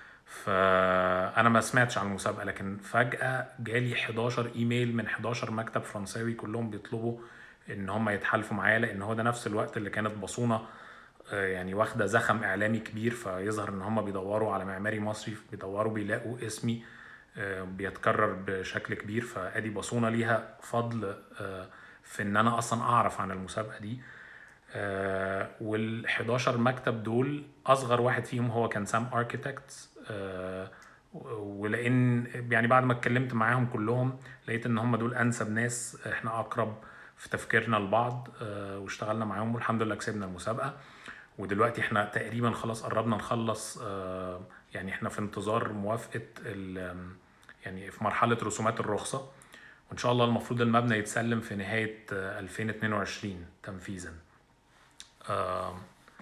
فانا ما سمعتش عن المسابقه لكن فجاه جالي 11 ايميل من 11 مكتب فرنساوي كلهم بيطلبوا ان هم يتحالفوا معايا لان هو ده نفس الوقت اللي كانت بصونه آه، يعني واخده زخم اعلامي كبير فيظهر ان هم بيدوروا على معماري مصري بيدوروا بيلاقوا اسمي آه، بيتكرر بشكل كبير فادي بصونه ليها فضل آه، في ان انا اصلا اعرف عن المسابقه دي وال 11 مكتب دول اصغر واحد فيهم هو كان سام اركيتكتس ولان يعني بعد ما اتكلمت معاهم كلهم لقيت ان هم دول انسب ناس احنا اقرب في تفكيرنا لبعض آه، واشتغلنا معاهم والحمد لله كسبنا المسابقه ودلوقتي احنا تقريبا خلاص قربنا نخلص آه، يعني احنا في انتظار موافقه ال- يعني في مرحله رسومات الرخصه وان شاء الله المفروض المبنى يتسلم في نهايه آه، 2022 تنفيذا آه،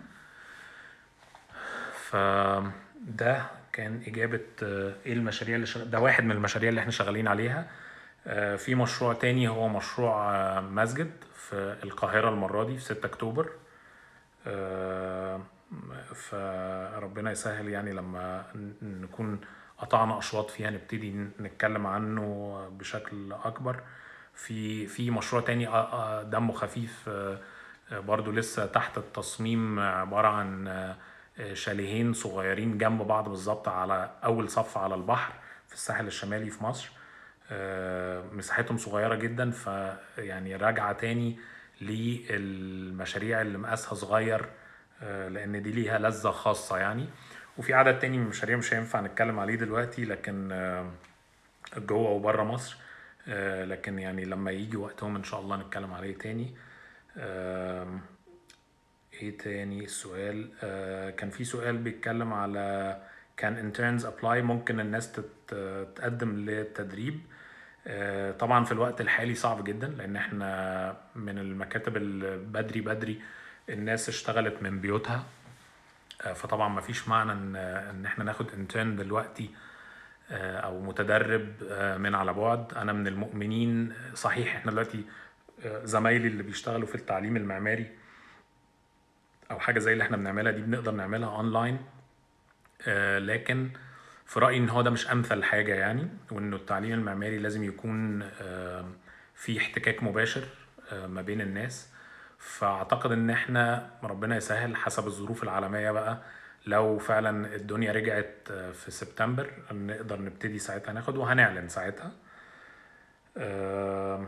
فده كان إجابة آه، إيه المشاريع اللي شغ... ده واحد من المشاريع اللي إحنا شغالين عليها آه، في مشروع تاني هو مشروع آه، مسجد في القاهرة المرة دي في 6 أكتوبر آه، فربنا يسهل يعني لما ن- نكون قطعنا أشواط فيها نبتدي ن- نتكلم عنه بشكل أكبر في في مشروع تاني آه، آه، دمه خفيف آه، آه، برضو لسه تحت التصميم آه، عبارة عن آه، آه، شاليهين صغيرين جنب بعض بالظبط على أول صف على البحر في الساحل الشمالي في مصر آه، مساحتهم صغيرة جدا فيعني راجعة تاني للمشاريع اللي مقاسها صغير آه، لأن دي ليها لذة خاصة يعني وفي عدد تاني من المشاريع مش هينفع نتكلم عليه دلوقتي لكن آه، جوه وبره مصر آه، لكن يعني لما يجي وقتهم ان شاء الله نتكلم عليه تاني آم، ايه تاني السؤال آه كان في سؤال بيتكلم على كان interns apply ممكن الناس تت- تقدم للتدريب آه طبعا في الوقت الحالي صعب جدا لان احنا من المكاتب اللي بدري بدري الناس اشتغلت من بيوتها آه، فطبعا ما فيش معنى ان ان احنا ناخد انترن دلوقتي آه، او متدرب آه، من على بعد انا من المؤمنين صحيح احنا دلوقتي آه، زمايلي اللي بيشتغلوا في التعليم المعماري او حاجه زي اللي احنا بنعملها دي بنقدر نعملها اونلاين آه، لكن في رايي ان هو ده مش امثل حاجه يعني وانه التعليم المعماري لازم يكون آه، في احتكاك مباشر آه، ما بين الناس فاعتقد ان احنا ربنا يسهل حسب الظروف العالميه بقى لو فعلا الدنيا رجعت آه، في سبتمبر نقدر نبتدي ساعتها ناخد وهنعلن ساعتها آه،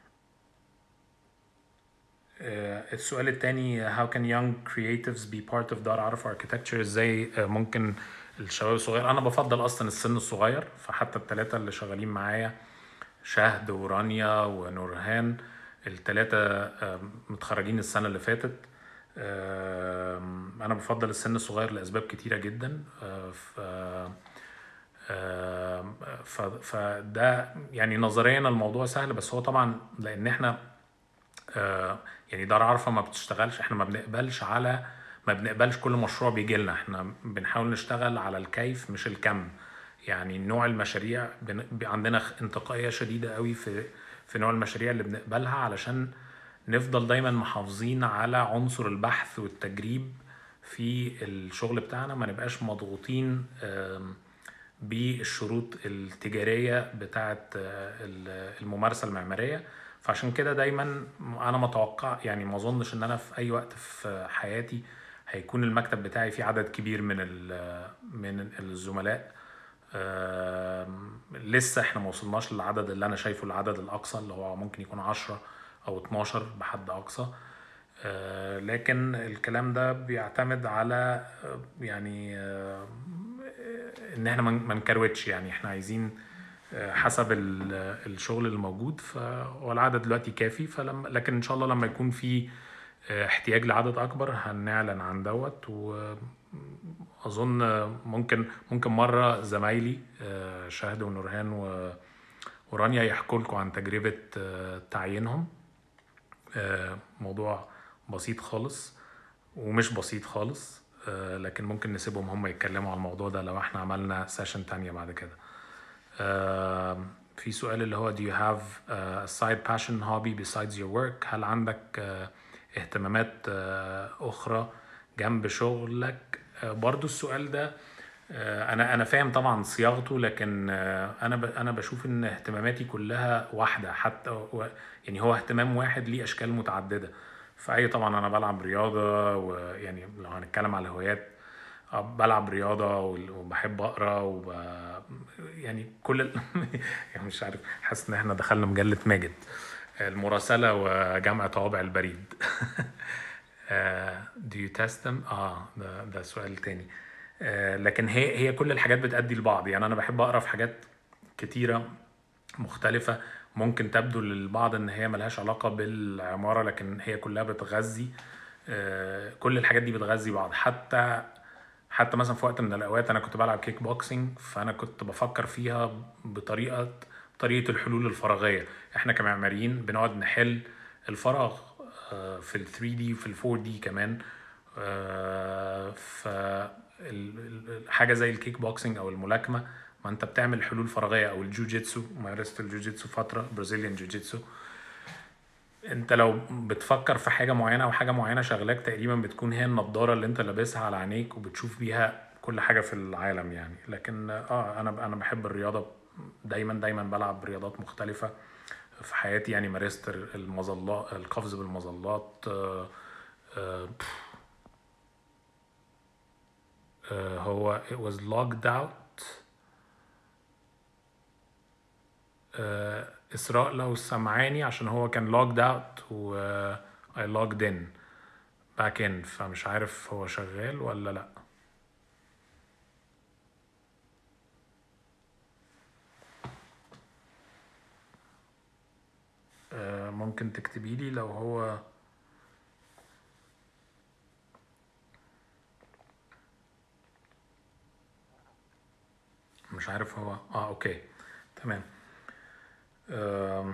آه، السؤال التاني how can young creatives be part of دار عرف architecture ازاي آه، ممكن الشباب الصغير انا بفضل اصلا السن الصغير فحتى التلاتة اللي شغالين معايا شهد ورانيا ونورهان التلاتة آه، متخرجين السنة اللي فاتت آم، انا بفضل السن الصغير لاسباب كتيرة جدا آه، ف آم، ف- فده يعني نظريا الموضوع سهل بس هو طبعا لان احنا آه، يعني دار عرفة ما بتشتغلش احنا ما بنقبلش على ما بنقبلش كل مشروع بيجي لنا احنا بنحاول نشتغل على الكيف مش الكم يعني نوع المشاريع بن... ب- عندنا خ- انتقائية شديدة قوي في في نوع المشاريع اللي بنقبلها علشان نفضل دايما محافظين على عنصر البحث والتجريب في الشغل بتاعنا ما نبقاش مضغوطين آم، بالشروط التجارية بتاعة آه، ال- الممارسة المعمارية فعشان كده دايما انا متوقع يعني ما اظنش ان انا في اي وقت في حياتي هيكون المكتب بتاعي فيه عدد كبير من ال- من الزملاء آم، لسه احنا ما وصلناش للعدد اللي انا شايفه العدد الاقصى اللي هو ممكن يكون 10 او 12 بحد اقصى آه، لكن الكلام ده بيعتمد على آه، يعني آه، ان احنا ما ما نكروتش يعني احنا عايزين آه، حسب ال- الشغل الموجود فهو العدد دلوقتي كافي فلما لكن ان شاء الله لما يكون في آه، احتياج لعدد اكبر هنعلن عن دوت واظن ممكن ممكن مره زمايلي آه، شهد ونورهان و- ورانيا يحكوا لكم عن تجربه آه، تعيينهم آه، موضوع بسيط خالص ومش بسيط خالص آه، لكن ممكن نسيبهم هم يتكلموا عن الموضوع ده لو احنا عملنا سيشن تانية بعد كده آم، في سؤال اللي هو do you have uh, a side passion hobby besides your work هل عندك آه، اهتمامات آه، أخرى جنب شغلك آه، برضو السؤال ده آه، انا انا فاهم طبعا صياغته لكن آه، انا ب- انا بشوف ان اهتماماتي كلها واحده حتى و- يعني هو اهتمام واحد ليه اشكال متعدده فاي طبعا انا بلعب رياضه ويعني لو هنتكلم على هوايات آه، بلعب رياضه وال- وبحب اقرا وب... يعني كل ال... يعني مش عارف حاسس ان احنا دخلنا مجله ماجد المراسله وجمع طوابع البريد آه، do you test them؟ اه ده ده سؤال تاني آه، لكن هي هي كل الحاجات بتأدي لبعض يعني انا بحب اقرا في حاجات كتيره مختلفه ممكن تبدو للبعض ان هي ملهاش علاقه بالعماره لكن هي كلها بتغذي آه، كل الحاجات دي بتغذي بعض حتى حتى مثلا في وقت من الاوقات انا كنت بلعب كيك بوكسينج فانا كنت بفكر فيها بطريقه طريقه الحلول الفراغيه احنا كمعماريين بنقعد نحل الفراغ آه، في ال 3 دي وفي ال 4 دي كمان ف حاجه زي الكيك بوكسينج او الملاكمه ما انت بتعمل حلول فراغيه او الجوجيتسو مارست الجوجيتسو فتره برازيليان جوجيتسو انت لو بتفكر في حاجه معينه او حاجه معينه شغلاك تقريبا بتكون هي النضاره اللي انت لابسها على عينيك وبتشوف بيها كل حاجه في العالم يعني لكن اه انا انا بحب الرياضه دايما دايما بلعب رياضات مختلفه في حياتي يعني مارست المظلات القفز بالمظلات آه، آه، آه، هو it was logged out آه، إسراء لو سمعاني عشان هو كان logged out و آه، I logged in back in فمش عارف هو شغال ولا لأ آه، ممكن تكتبي لي لو هو مش عارف هو اه اوكي تمام آم،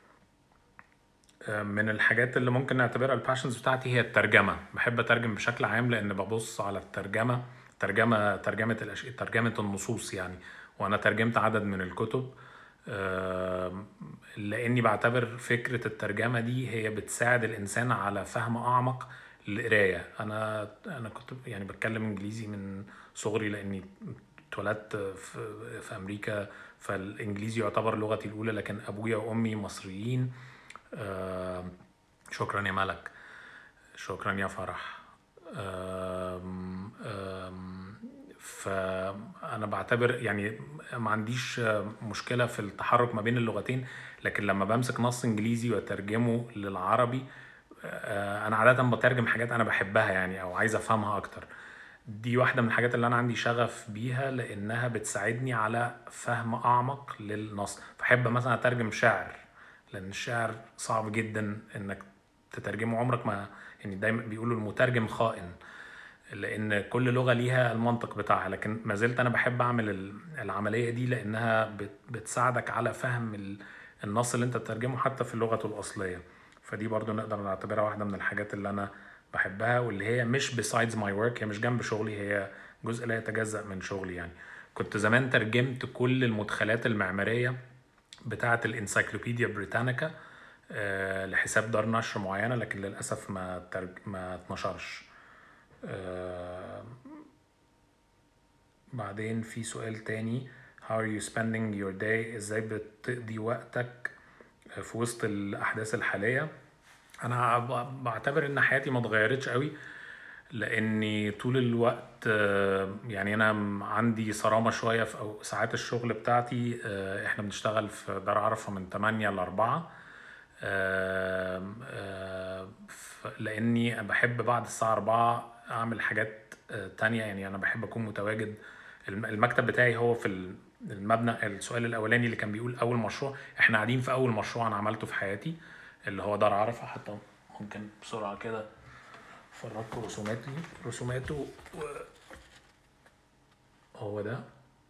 آم، من الحاجات اللي ممكن نعتبرها الباشنز بتاعتي هي الترجمة بحب اترجم بشكل عام لان ببص على الترجمة ترجمة ترجمة الأشياء ترجمة النصوص يعني وانا ترجمت عدد من الكتب آم، لاني بعتبر فكرة الترجمة دي هي بتساعد الانسان على فهم اعمق للقراية انا انا كنت يعني بتكلم انجليزي من صغري لاني اتولدت في, في امريكا فالانجليزي يعتبر لغتي الاولى لكن ابويا وامي مصريين آم، شكرا يا ملك شكرا يا فرح آم، آم، فأنا بعتبر يعني ما عنديش مشكلة في التحرك ما بين اللغتين لكن لما بمسك نص إنجليزي وأترجمه للعربي آه، أنا عادة بترجم حاجات أنا بحبها يعني أو عايز أفهمها أكتر دي واحدة من الحاجات اللي أنا عندي شغف بيها لأنها بتساعدني على فهم أعمق للنص فأحب مثلا أترجم شعر لأن الشعر صعب جدا إنك تترجمه عمرك ما يعني دايما بيقولوا المترجم خائن لان كل لغه ليها المنطق بتاعها لكن ما زلت انا بحب اعمل ال- العمليه دي لانها بت- بتساعدك على فهم ال- النص اللي انت بتترجمه حتى في لغته الاصليه فدي برضو نقدر نعتبرها واحده من الحاجات اللي انا بحبها واللي هي مش besides my work هي مش جنب شغلي هي جزء لا يتجزأ من شغلي يعني كنت زمان ترجمت كل المدخلات المعماريه بتاعه الانسايكلوبيديا بريتانيكا آه، لحساب دار نشر معينه لكن للاسف ما ترج... ما اتنشرش آه، بعدين في سؤال تاني how are you spending your day ازاي بتقضي وقتك في وسط الاحداث الحاليه انا ب- بعتبر ان حياتي ما اتغيرتش قوي لاني طول الوقت آه، يعني انا م- عندي صرامه شويه في أو ساعات الشغل بتاعتي آه، احنا بنشتغل في دار عرفه من 8 ل 4 آم، آم، ف- لاني بحب بعد الساعه 4 اعمل حاجات آه، تانية يعني انا بحب اكون متواجد الم- المكتب بتاعي هو في ال- المبنى السؤال الاولاني اللي كان بيقول اول مشروع احنا قاعدين في اول مشروع انا عملته في حياتي اللي هو دار عرفه حتى ممكن بسرعه كده فرجكم رسوماتي رسوماته و- هو ده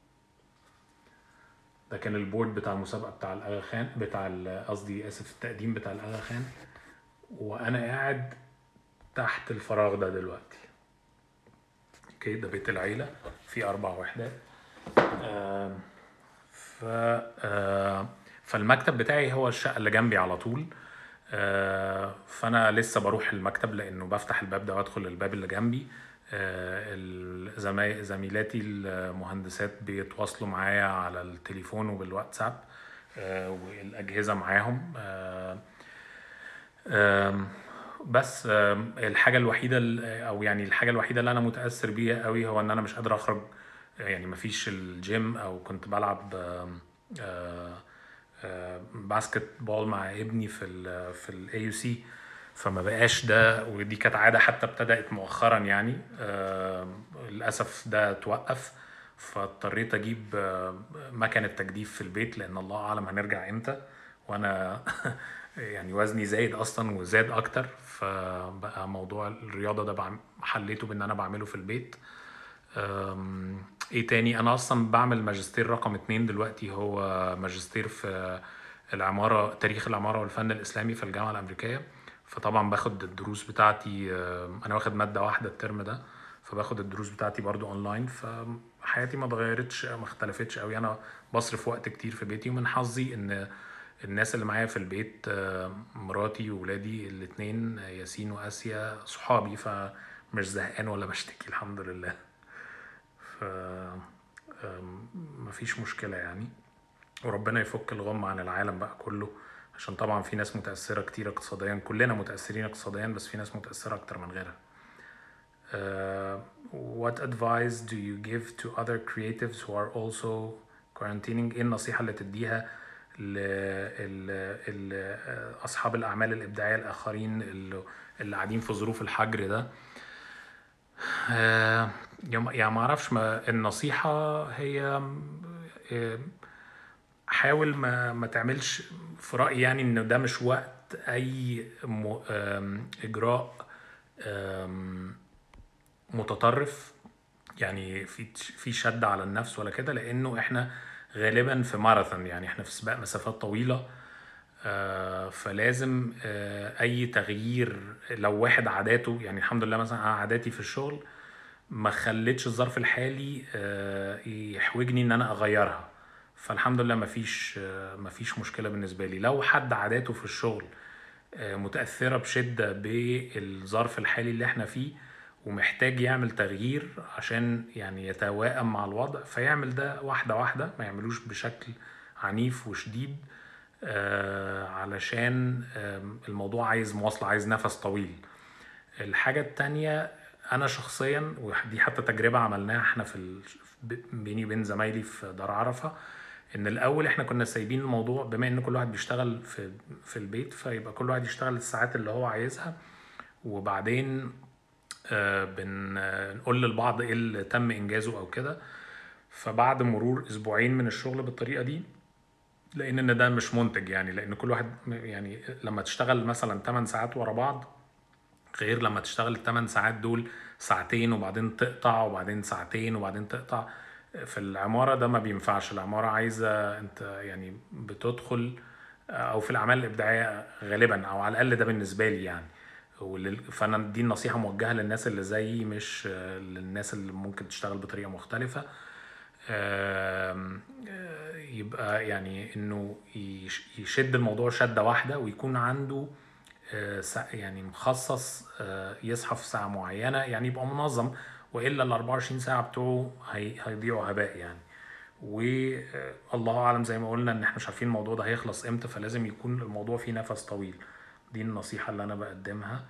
ده كان البورد بتاع المسابقه بتاع الاغا خان بتاع ال- قصدي اسف التقديم بتاع الاغا خان وانا قاعد تحت الفراغ ده دلوقتي اوكي ده بيت العيله فيه اربع وحدات آم، ف آه، فالمكتب بتاعي هو الشقه اللي جنبي على طول آه، فانا لسه بروح المكتب لانه بفتح الباب ده وادخل الباب اللي جنبي آه، الزماي- زميلاتي المهندسات بيتواصلوا معايا على التليفون وبالواتساب آه، والاجهزه معاهم آه، آم، بس آم، الحاجة الوحيدة ال- أو يعني الحاجة الوحيدة اللي أنا متأثر بيها قوي هو إن أنا مش قادر أخرج يعني مفيش الجيم أو كنت بلعب آم، آه، آه، باسكت بول مع ابني في ال في الاي يو سي فما بقاش ده ودي كانت عادة حتى ابتدأت مؤخرا يعني آم، للأسف ده توقف فاضطريت أجيب آه، مكنة تجديف في البيت لأن الله أعلم هنرجع إمتى وأنا يعني وزني زايد أصلا وزاد أكتر فبقى موضوع الرياضة ده بعم- حليته بإن أنا بعمله في البيت أم، ايه تاني انا اصلا بعمل ماجستير رقم اتنين دلوقتي هو ماجستير في العمارة تاريخ العمارة والفن الاسلامي في الجامعة الامريكية فطبعا باخد الدروس بتاعتي أم، انا واخد مادة واحدة الترم ده فباخد الدروس بتاعتي برضو اونلاين فحياتي ما اتغيرتش ما اختلفتش قوي انا بصرف وقت كتير في بيتي ومن حظي ان الناس اللي معايا في البيت آه، مراتي وولادي الاتنين آه، ياسين واسيا صحابي فمش زهقان ولا بشتكي الحمد لله ف أم، مفيش مشكلة يعني وربنا يفك الغم عن العالم بقى كله عشان طبعا في ناس متأثرة كتير اقتصاديا كلنا متأثرين اقتصاديا بس في ناس متأثرة أكتر من غيرها Uh, what advice do you give to other creatives who are also quarantining ايه النصيحة اللي تديها لأصحاب الأعمال الإبداعية الآخرين اللي اللي قاعدين في ظروف الحجر ده آه، يا ما- يعني ما اعرفش ما النصيحة هي آه، حاول ما ما تعملش في رأيي يعني ان ده مش وقت اي م... آم، اجراء آم، متطرف يعني في في شد على النفس ولا كده لانه احنا غالبا في ماراثون يعني احنا في سباق مسافات طويله آه، فلازم آه، اي تغيير لو واحد عاداته يعني الحمد لله مثلا أنا عاداتي في الشغل ما خلتش الظرف الحالي آه، يحوجني ان انا اغيرها فالحمد لله ما فيش ما فيش مشكله بالنسبه لي لو حد عاداته في الشغل آه، متاثره بشده بالظرف الحالي اللي احنا فيه ومحتاج يعمل تغيير عشان يعني يتوائم مع الوضع فيعمل ده واحده واحده ما يعملوش بشكل عنيف وشديد آه، علشان آم، الموضوع عايز مواصله عايز نفس طويل الحاجة التانية أنا شخصيا ودي حتى تجربة عملناها احنا في ال... بيني وبين زمايلي في دار عرفة إن الأول احنا كنا سايبين الموضوع بما إن كل واحد بيشتغل في في البيت فيبقى كل واحد يشتغل الساعات اللي هو عايزها وبعدين آه، بنقول للبعض إيه اللي تم إنجازه أو كده فبعد مرور أسبوعين من الشغل بالطريقة دي لان ان ده مش منتج يعني لان كل واحد يعني لما تشتغل مثلا 8 ساعات ورا بعض غير لما تشتغل الثمان ساعات دول ساعتين وبعدين تقطع وبعدين ساعتين وبعدين تقطع في العمارة ده ما بينفعش العمارة عايزة انت يعني بتدخل او في الاعمال الابداعية غالبا او على الاقل ده بالنسبة لي يعني ولل- فانا دي النصيحة موجهة للناس اللي زيي مش آه، للناس اللي ممكن تشتغل بطريقة مختلفة آم، آه، يبقى يعني انه يش- يشد الموضوع شدة واحدة ويكون عنده آه، سا- يعني مخصص آه، يصحى في ساعة معينة يعني يبقى منظم وإلا ال 24 ساعة بتوعه هي- هيضيعوا هباء يعني والله أعلم زي ما قلنا إن احنا مش عارفين الموضوع ده هيخلص إمتى فلازم يكون الموضوع فيه نفس طويل دي النصيحة اللي أنا بقدمها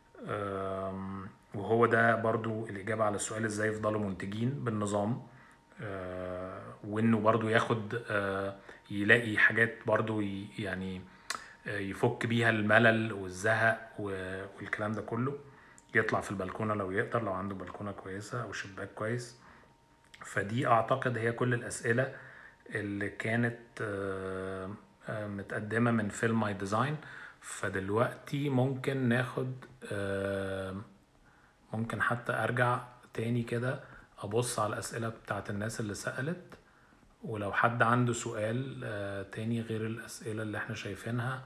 آم، وهو ده برضو الإجابة على السؤال إزاي يفضلوا منتجين بالنظام آه، وإنه برضو ياخد آه، يلاقي حاجات برضو ي- يعني آه، يفك بيها الملل والزهق و- والكلام ده كله يطلع في البلكونة لو يقدر لو عنده بلكونة كويسة أو شباك كويس فدي أعتقد هي كل الأسئلة اللي كانت آه، آه، متقدمة من فيلم ماي ديزاين فدلوقتي ممكن ناخد آه، ممكن حتى أرجع تاني كده أبص على الأسئلة بتاعت الناس اللي سألت ولو حد عنده سؤال آه، تاني غير الأسئلة اللي احنا شايفينها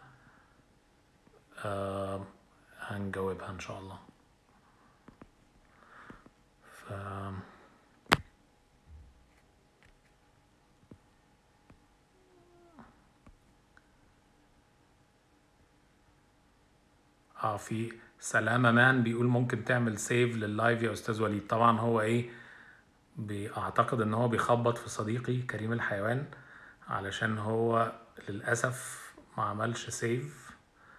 آه، هنجاوبها إن شاء الله ف... اه في سلامة مان بيقول ممكن تعمل سيف لللايف يا أستاذ وليد طبعا هو إيه بأعتقد إن هو بيخبط في صديقي كريم الحيوان علشان هو للأسف ما عملش سيف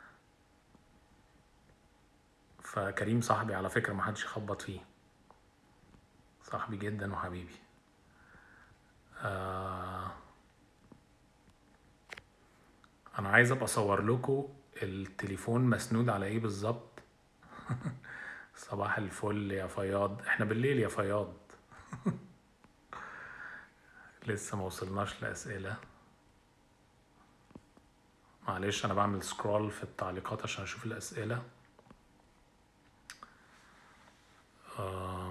فكريم صاحبي على فكرة ما حدش يخبط فيه صاحبي جدا وحبيبي آه انا عايز ابقى اصور لكم التليفون مسنود على ايه بالظبط صباح الفل يا فياض احنا بالليل يا فياض لسه ما وصلناش لأسئلة معلش انا بعمل سكرول في التعليقات عشان اشوف الأسئلة آم،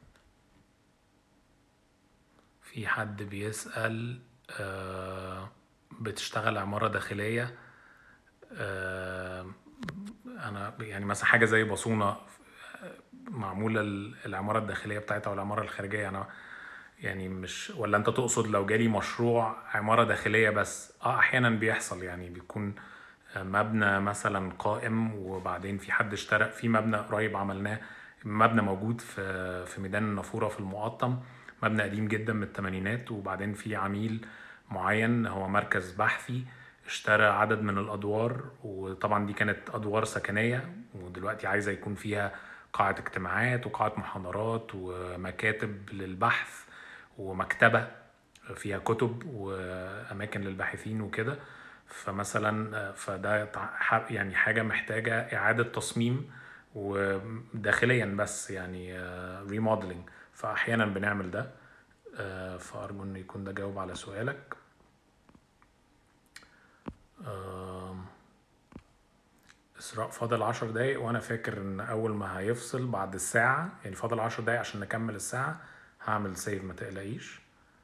في حد بيسأل آه، بتشتغل عمارة داخلية آه، انا يعني مثلا حاجة زي بصونة معمولة ال- العمارة الداخلية بتاعتها والعمارة الخارجية انا يعني مش ولا انت تقصد لو جالي مشروع عمارة داخلية بس اه احيانا بيحصل يعني بيكون مبنى مثلا قائم وبعدين في حد اشترى في مبنى قريب عملناه مبنى موجود في في ميدان النافورة في المقطم مبنى قديم جدا من الثمانينات وبعدين في عميل معين هو مركز بحثي اشترى عدد من الادوار وطبعا دي كانت ادوار سكنيه ودلوقتي عايزه يكون فيها قاعه اجتماعات وقاعه محاضرات ومكاتب للبحث ومكتبه فيها كتب واماكن للباحثين وكده فمثلا فده تع- يعني حاجه محتاجه اعاده تصميم وداخليا بس يعني ريموديلنج فاحيانا بنعمل ده آه، فارجو ان يكون ده جاوب على سؤالك آم، إسراء فاضل عشر دقايق وأنا فاكر إن أول ما هيفصل بعد الساعة يعني فاضل عشر دقايق عشان نكمل الساعة هعمل سيف ما تقلقيش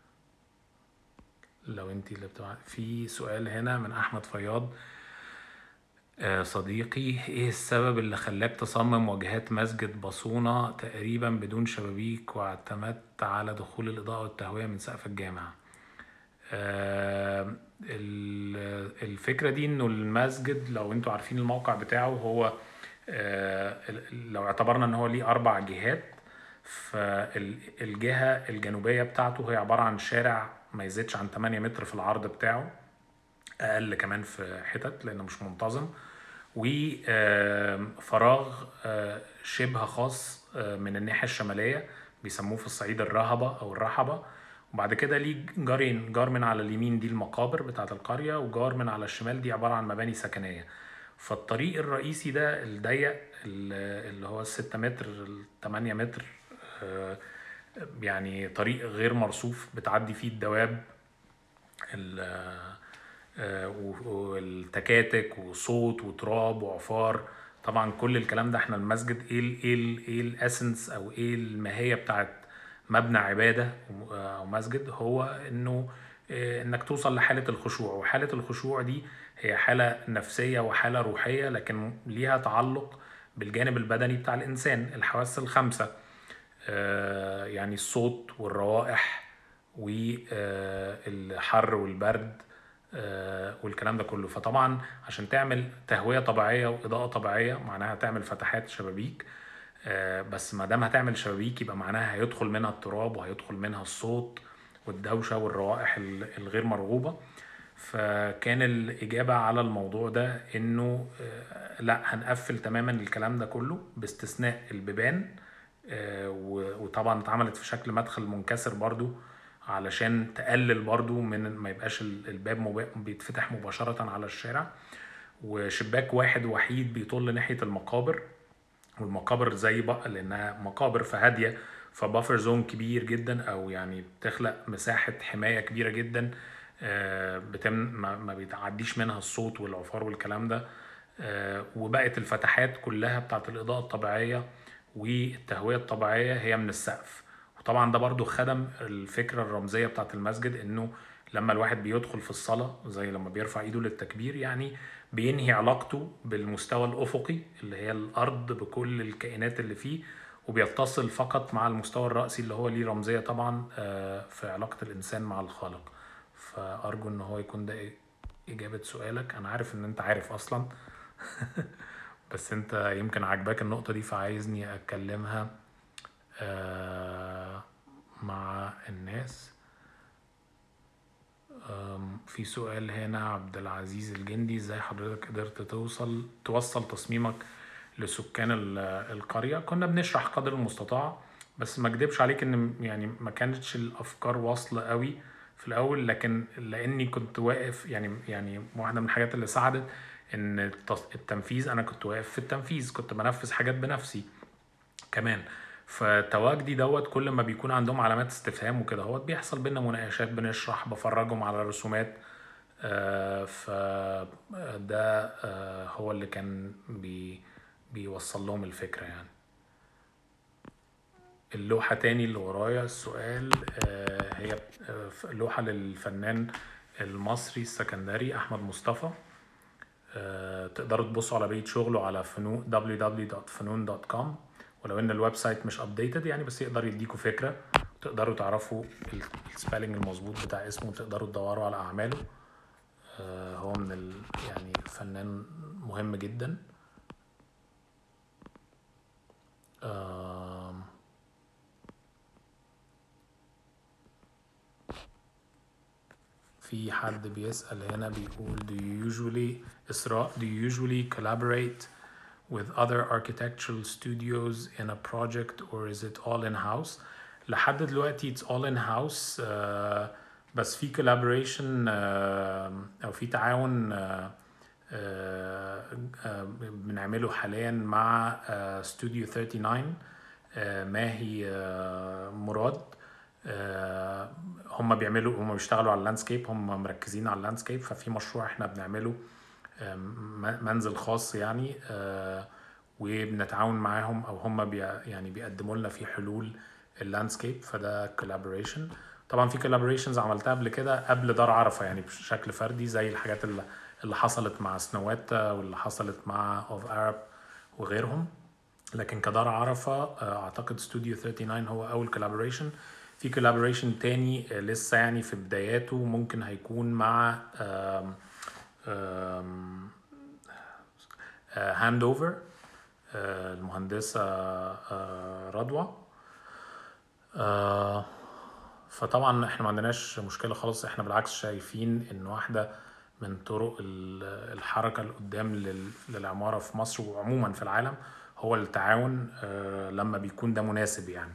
لو انتي اللي بتبع في سؤال هنا من أحمد فياض آه، صديقي ايه السبب اللي خلاك تصمم واجهات مسجد بصونة تقريبا بدون شبابيك واعتمدت على دخول الإضاءة والتهوية من سقف الجامع آه، ال- الفكرة دي انه المسجد لو انتوا عارفين الموقع بتاعه هو آه، ال- لو اعتبرنا ان هو ليه اربع جهات فالجهة الجنوبية بتاعته هي عبارة عن شارع ما يزيدش عن 8 متر في العرض بتاعه اقل كمان في حتت لانه مش منتظم وفراغ شبه خاص آه، من الناحيه الشماليه بيسموه في الصعيد الرهبه او الرحبه وبعد كده ليه جارين جار من على اليمين دي المقابر بتاعه القريه وجار من على الشمال دي عباره عن مباني سكنيه فالطريق الرئيسي ده الضيق ال- اللي هو الستة متر التمانية متر آه، يعني طريق غير مرصوف بتعدي فيه الدواب ال- آه، و- والتكاتك وصوت وتراب وعفار طبعا كل الكلام ده احنا المسجد ايه ال ايه ال ايه الاسنس او ايه الماهيه بتاعت مبنى عباده و- او مسجد هو انه آه، انك توصل لحاله الخشوع وحاله الخشوع دي هي حاله نفسيه وحاله روحيه لكن ليها تعلق بالجانب البدني بتاع الانسان الحواس الخمسه آه، يعني الصوت والروائح والحر والبرد آه، والكلام ده كله فطبعا عشان تعمل تهوية طبيعية وإضاءة طبيعية معناها تعمل فتحات شبابيك آه، بس ما دام هتعمل شبابيك يبقى معناها هيدخل منها التراب وهيدخل منها الصوت والدوشة والروائح ال- الغير مرغوبة فكان الإجابة على الموضوع ده إنه آه، لا هنقفل تماما الكلام ده كله باستثناء البيبان آه، و- وطبعا اتعملت في شكل مدخل منكسر برضو علشان تقلل برضو من ما يبقاش ال- الباب مبا- بيتفتح مباشرة على الشارع وشباك واحد وحيد بيطل ناحية المقابر والمقابر زي بقى لانها مقابر فهاديه فبافر زون كبير جدا او يعني بتخلق مساحه حمايه كبيره جدا آه، بتم ما ما بيتعديش منها الصوت والعفار والكلام ده آه، وبقت الفتحات كلها بتاعت الاضاءه الطبيعيه والتهويه الطبيعيه هي من السقف وطبعا ده برضو خدم الفكره الرمزيه بتاعت المسجد انه لما الواحد بيدخل في الصلاه زي لما بيرفع ايده للتكبير يعني بينهي علاقته بالمستوى الافقي اللي هي الارض بكل الكائنات اللي فيه وبيتصل فقط مع المستوى الرأسي اللي هو ليه رمزية طبعا آه، في علاقة الإنسان مع الخالق فأرجو إن هو يكون ده إجابة سؤالك أنا عارف إن أنت عارف أصلا بس أنت يمكن عاجباك النقطة دي فعايزني أتكلمها آه، مع الناس أم، في سؤال هنا عبد العزيز الجندي ازاي حضرتك قدرت توصل توصل تصميمك لسكان ال- القرية كنا بنشرح قدر المستطاع بس ما اكدبش عليك ان يعني ما كانتش الافكار واصلة قوي في الاول لكن لاني كنت واقف يعني يعني واحدة من الحاجات اللي ساعدت ان التص- التنفيذ انا كنت واقف في التنفيذ كنت بنفذ حاجات بنفسي كمان فتواجدي دوت كل ما بيكون عندهم علامات استفهام وكده هو بيحصل بينا مناقشات بنشرح بفرجهم على رسومات آه، فده آه، هو اللي كان بي بيوصل لهم الفكرة يعني اللوحة تاني اللي ورايا السؤال آه، هي آه، لوحة للفنان المصري السكندري أحمد مصطفى آه، تقدروا تبصوا على بقية شغله على فنون www.fanun.com ولو ان الويب سايت مش ابديتد يعني بس يقدر يديكوا فكرة تقدروا تعرفوا السبيلنج المظبوط بتاع اسمه تقدروا تدوروا على أعماله آه، هو من ال يعني فنان مهم جدا آم، في حد بيسأل هنا بيقول do you usually إسراء do you usually collaborate with other architectural studios in a project or is it all in house لحد دلوقتي it's all in house آه، بس في collaboration آه، او في تعاون آه، آه، آه، بنعمله حاليا مع استوديو 39 آه، ماهي آه، مراد آه، هم بيعملوا هم بيشتغلوا على اللاندسكيب هم مركزين على اللاندسكيب ففي مشروع احنا بنعمله آه، م- منزل خاص يعني آه، وبنتعاون معاهم او هم بي يعني بيقدموا لنا فيه حلول اللاندسكيب فده كولابوريشن طبعا في كولابوريشنز عملتها قبل كده قبل دار عرفه يعني بشكل فردي زي الحاجات اللي, اللي حصلت مع سنواتا واللي حصلت مع اوف ارب وغيرهم لكن كدار عرفه آه، اعتقد استوديو 39 هو اول كولابوريشن في كولابوريشن تاني آه، لسه يعني في بداياته ممكن هيكون مع هاند اوفر المهندسه آه، رضوى آه، فطبعا احنا ما عندناش مشكله خالص احنا بالعكس شايفين ان واحده من طرق ال- الحركه لقدام لل- للعماره في مصر وعموما في العالم هو التعاون آه، لما بيكون ده مناسب يعني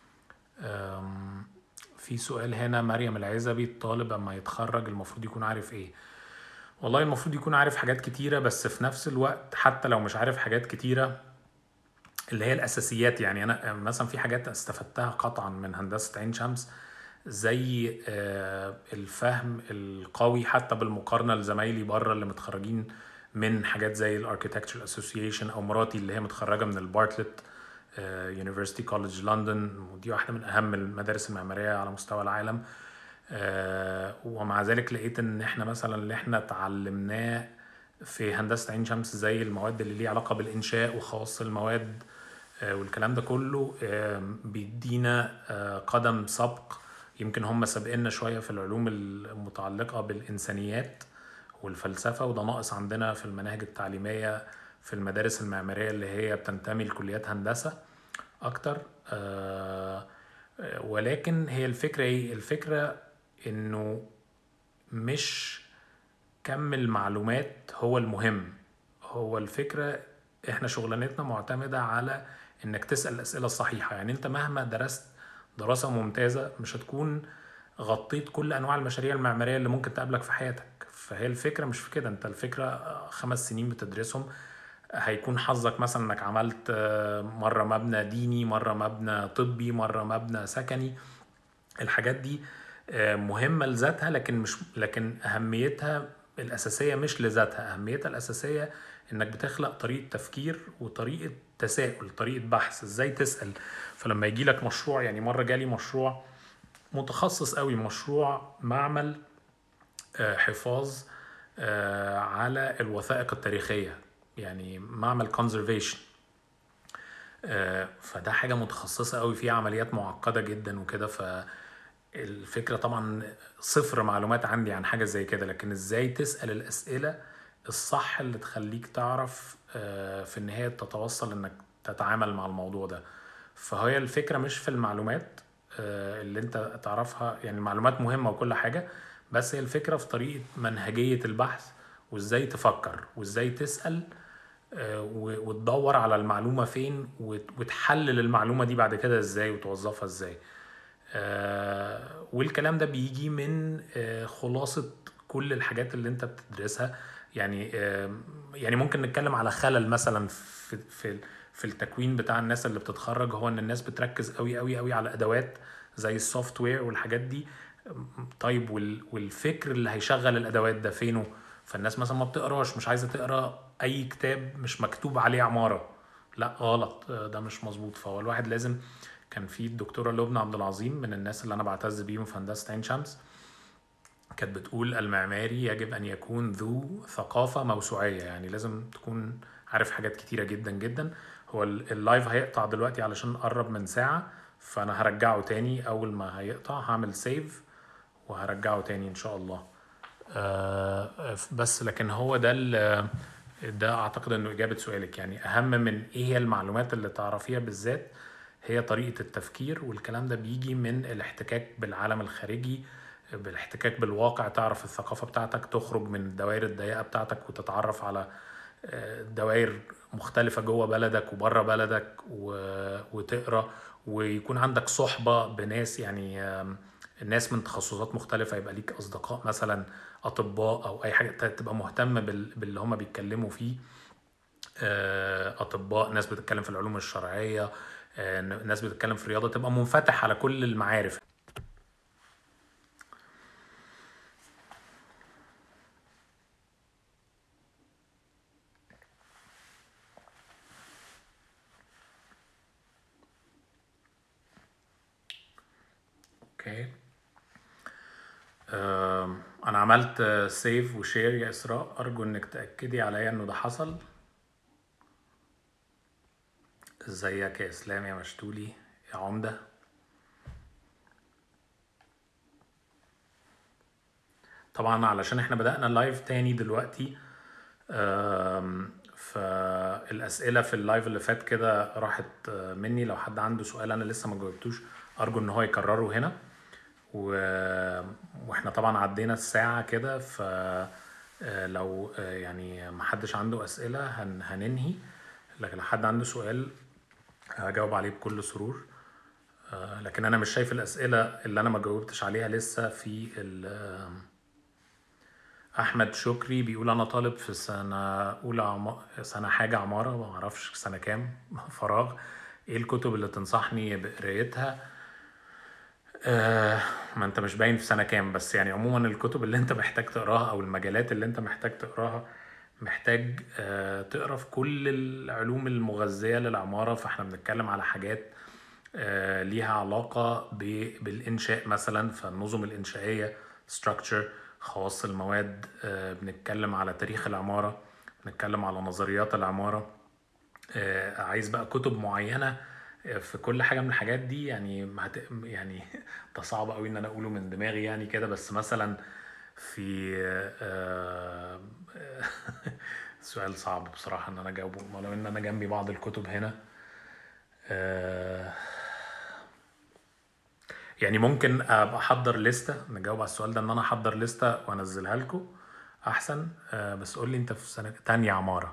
أم، في سؤال هنا مريم العزبي الطالب اما يتخرج المفروض يكون عارف ايه والله المفروض يكون عارف حاجات كتيرة بس في نفس الوقت حتى لو مش عارف حاجات كتيرة اللي هي الأساسيات يعني أنا مثلا في حاجات استفدتها قطعا من هندسة عين شمس زي آه، الفهم القوي حتى بالمقارنة لزمايلي بره اللي متخرجين من حاجات زي الاركيتكتشر اسوسيشن او مراتي اللي هي متخرجه من البارتلت يونيفرسيتي كولج لندن ودي واحده من اهم المدارس المعماريه على مستوى العالم آه، ومع ذلك لقيت ان احنا مثلا اللي احنا اتعلمناه في هندسه عين شمس زي المواد اللي ليها علاقه بالانشاء وخواص المواد آه، والكلام ده كله آه، بيدينا آه، قدم سبق يمكن هم سابقنا شويه في العلوم المتعلقه بالانسانيات والفلسفه وده ناقص عندنا في المناهج التعليميه في المدارس المعماريه اللي هي بتنتمي لكليات هندسه اكتر آه، آه، ولكن هي الفكره ايه الفكره انه مش كم المعلومات هو المهم هو الفكرة احنا شغلانتنا معتمدة على انك تسأل الأسئلة الصحيحة يعني انت مهما درست دراسة ممتازة مش هتكون غطيت كل انواع المشاريع المعمارية اللي ممكن تقابلك في حياتك فهي الفكرة مش في كده انت الفكرة آه، خمس سنين بتدرسهم هيكون حظك مثلا انك عملت آه، مرة مبنى ديني مرة مبنى طبي مرة مبنى سكني الحاجات دي آه، مهمة لذاتها لكن مش لكن أهميتها الأساسية مش لذاتها أهميتها الأساسية إنك بتخلق طريقة تفكير وطريقة تساؤل طريقة بحث إزاي تسأل فلما يجي لك مشروع يعني مرة جالي مشروع متخصص قوي مشروع معمل آه، حفاظ آه، على الوثائق التاريخية يعني معمل conservation آه، فده حاجة متخصصة قوي فيها عمليات معقدة جدا وكده فالفكرة طبعا صفر معلومات عندي عن حاجة زي كده لكن ازاي تسأل الأسئلة الصح اللي تخليك تعرف آه، في النهاية تتوصل انك تتعامل مع الموضوع ده فهي الفكرة مش في المعلومات آه، اللي انت تعرفها يعني المعلومات مهمة وكل حاجة بس هي الفكرة في طريقة منهجية البحث وازاي تفكر وازاي تسأل آه، و- وتدور على المعلومة فين وت- وتحلل المعلومة دي بعد كده ازاي وتوظفها ازاي آه، والكلام ده بيجي من آه، خلاصة كل الحاجات اللي انت بتدرسها يعني آه، يعني ممكن نتكلم على خلل مثلا في في في التكوين بتاع الناس اللي بتتخرج هو ان الناس بتركز قوي قوي قوي على ادوات زي السوفت وير والحاجات دي طيب وال- والفكر اللي هيشغل الادوات ده فينه فالناس مثلا ما بتقراش مش عايزه تقرا اي كتاب مش مكتوب عليه عماره لا غلط آه، ده مش مظبوط فهو الواحد لازم كان في الدكتوره لبنى عبد العظيم من الناس اللي انا بعتز بيهم في هندسه عين شمس كانت بتقول المعماري يجب ان يكون ذو ثقافه موسوعيه يعني لازم تكون عارف حاجات كتيره جدا جدا هو ال- اللايف هيقطع دلوقتي علشان قرب من ساعه فانا هرجعه تاني اول ما هيقطع هعمل سيف وهرجعه تاني ان شاء الله آه، بس لكن هو ده ال- ده اعتقد انه اجابه سؤالك يعني اهم من ايه هي المعلومات اللي تعرفيها بالذات هي طريقه التفكير والكلام ده بيجي من الاحتكاك بالعالم الخارجي بالاحتكاك بالواقع تعرف الثقافه بتاعتك تخرج من الدوائر الضيقه بتاعتك وتتعرف على آه، دوائر مختلفة جوه بلدك وبره بلدك و... وتقرا ويكون عندك صحبة بناس يعني آم، الناس من تخصصات مختلفة يبقى ليك أصدقاء مثلا أطباء أو أي حاجة تبقى مهتم بال... باللي هما بيتكلموا فيه آه، أطباء ناس بتتكلم في العلوم الشرعية آه، ناس بتتكلم في الرياضة تبقى منفتح على كل المعارف اوكي آم، انا عملت سيف وشير يا اسراء ارجو انك تاكدي عليا انه ده حصل ازيك يا اسلام يا مشتولي يا عمده طبعا علشان احنا بدأنا اللايف تاني دلوقتي آم، فالأسئلة في اللايف اللي فات كده راحت آه، مني لو حد عنده سؤال أنا لسه ما جاوبتوش أرجو إن هو يكرره هنا و... واحنا طبعا عدينا الساعة كده ف آه، لو آه، يعني ما حدش عنده أسئلة هن... هننهي لكن لو حد عنده سؤال هجاوب عليه بكل سرور آه، لكن أنا مش شايف الأسئلة اللي أنا ما جاوبتش عليها لسه في ال... آم، احمد شكري بيقول انا طالب في سنه اولى عم... سنه حاجه عماره ما اعرفش سنه كام فراغ ايه الكتب اللي تنصحني بقرايتها آه ما انت مش باين في سنه كام بس يعني عموما الكتب اللي انت محتاج تقراها او المجالات اللي انت محتاج تقراها محتاج آه تقرا في كل العلوم المغذيه للعماره فاحنا بنتكلم على حاجات آه ليها علاقه ب... بالانشاء مثلا فالنظم الانشائيه structure خواص المواد آه، بنتكلم على تاريخ العمارة بنتكلم على نظريات العمارة آه، عايز بقى كتب معينة آه، في كل حاجة من الحاجات دي يعني ما هت... يعني ده صعب قوي ان انا اقوله من دماغي يعني كده بس مثلا في آه، سؤال صعب بصراحة ان انا اجاوبه ولو ان انا جنبي بعض الكتب هنا آه، يعني ممكن ابقى احضر لستة نجاوب على السؤال ده ان انا احضر لستة وانزلها لكم احسن آه، بس قول لي انت في سنة تانية عمارة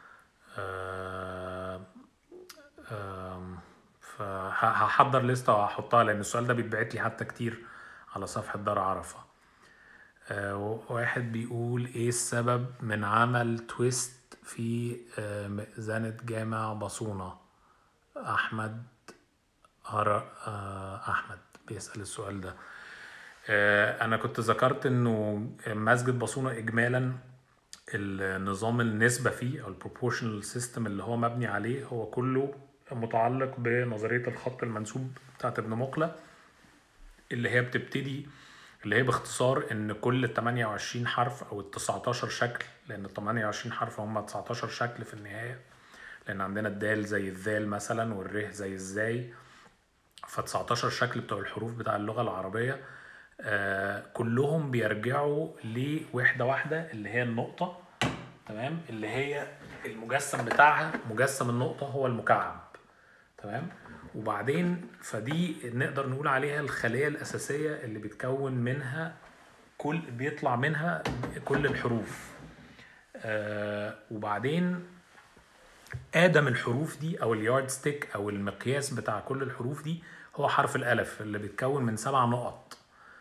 آه، آم، فهحضر لستة وهحطها لان السؤال ده بيتبعت لي حتى كتير على صفحة دار عرفة آه، واحد بيقول ايه السبب من عمل تويست في آه، مئذنة جامع بصونة احمد هر... آه، احمد بيسأل السؤال ده آه، انا كنت ذكرت انه مسجد بصونة اجمالا النظام النسبة فيه او البروبورشنال سيستم اللي هو مبني عليه هو كله متعلق بنظرية الخط المنسوب بتاعت ابن مقلة اللي هي بتبتدي اللي هي باختصار ان كل ال 28 حرف او ال 19 شكل لان ال 28 حرف هم 19 شكل في النهاية لان عندنا الدال زي الذال مثلا والره زي الزاي ف 19 شكل بتوع الحروف بتاع اللغة العربية آه كلهم بيرجعوا لوحدة واحدة اللي هي النقطة تمام اللي هي المجسم بتاعها مجسم النقطة هو المكعب تمام وبعدين فدي نقدر نقول عليها الخلية الأساسية اللي بتكون منها كل بيطلع منها كل الحروف آه وبعدين ادم الحروف دي او اليارد ستيك او المقياس بتاع كل الحروف دي هو حرف الالف اللي بيتكون من سبع نقط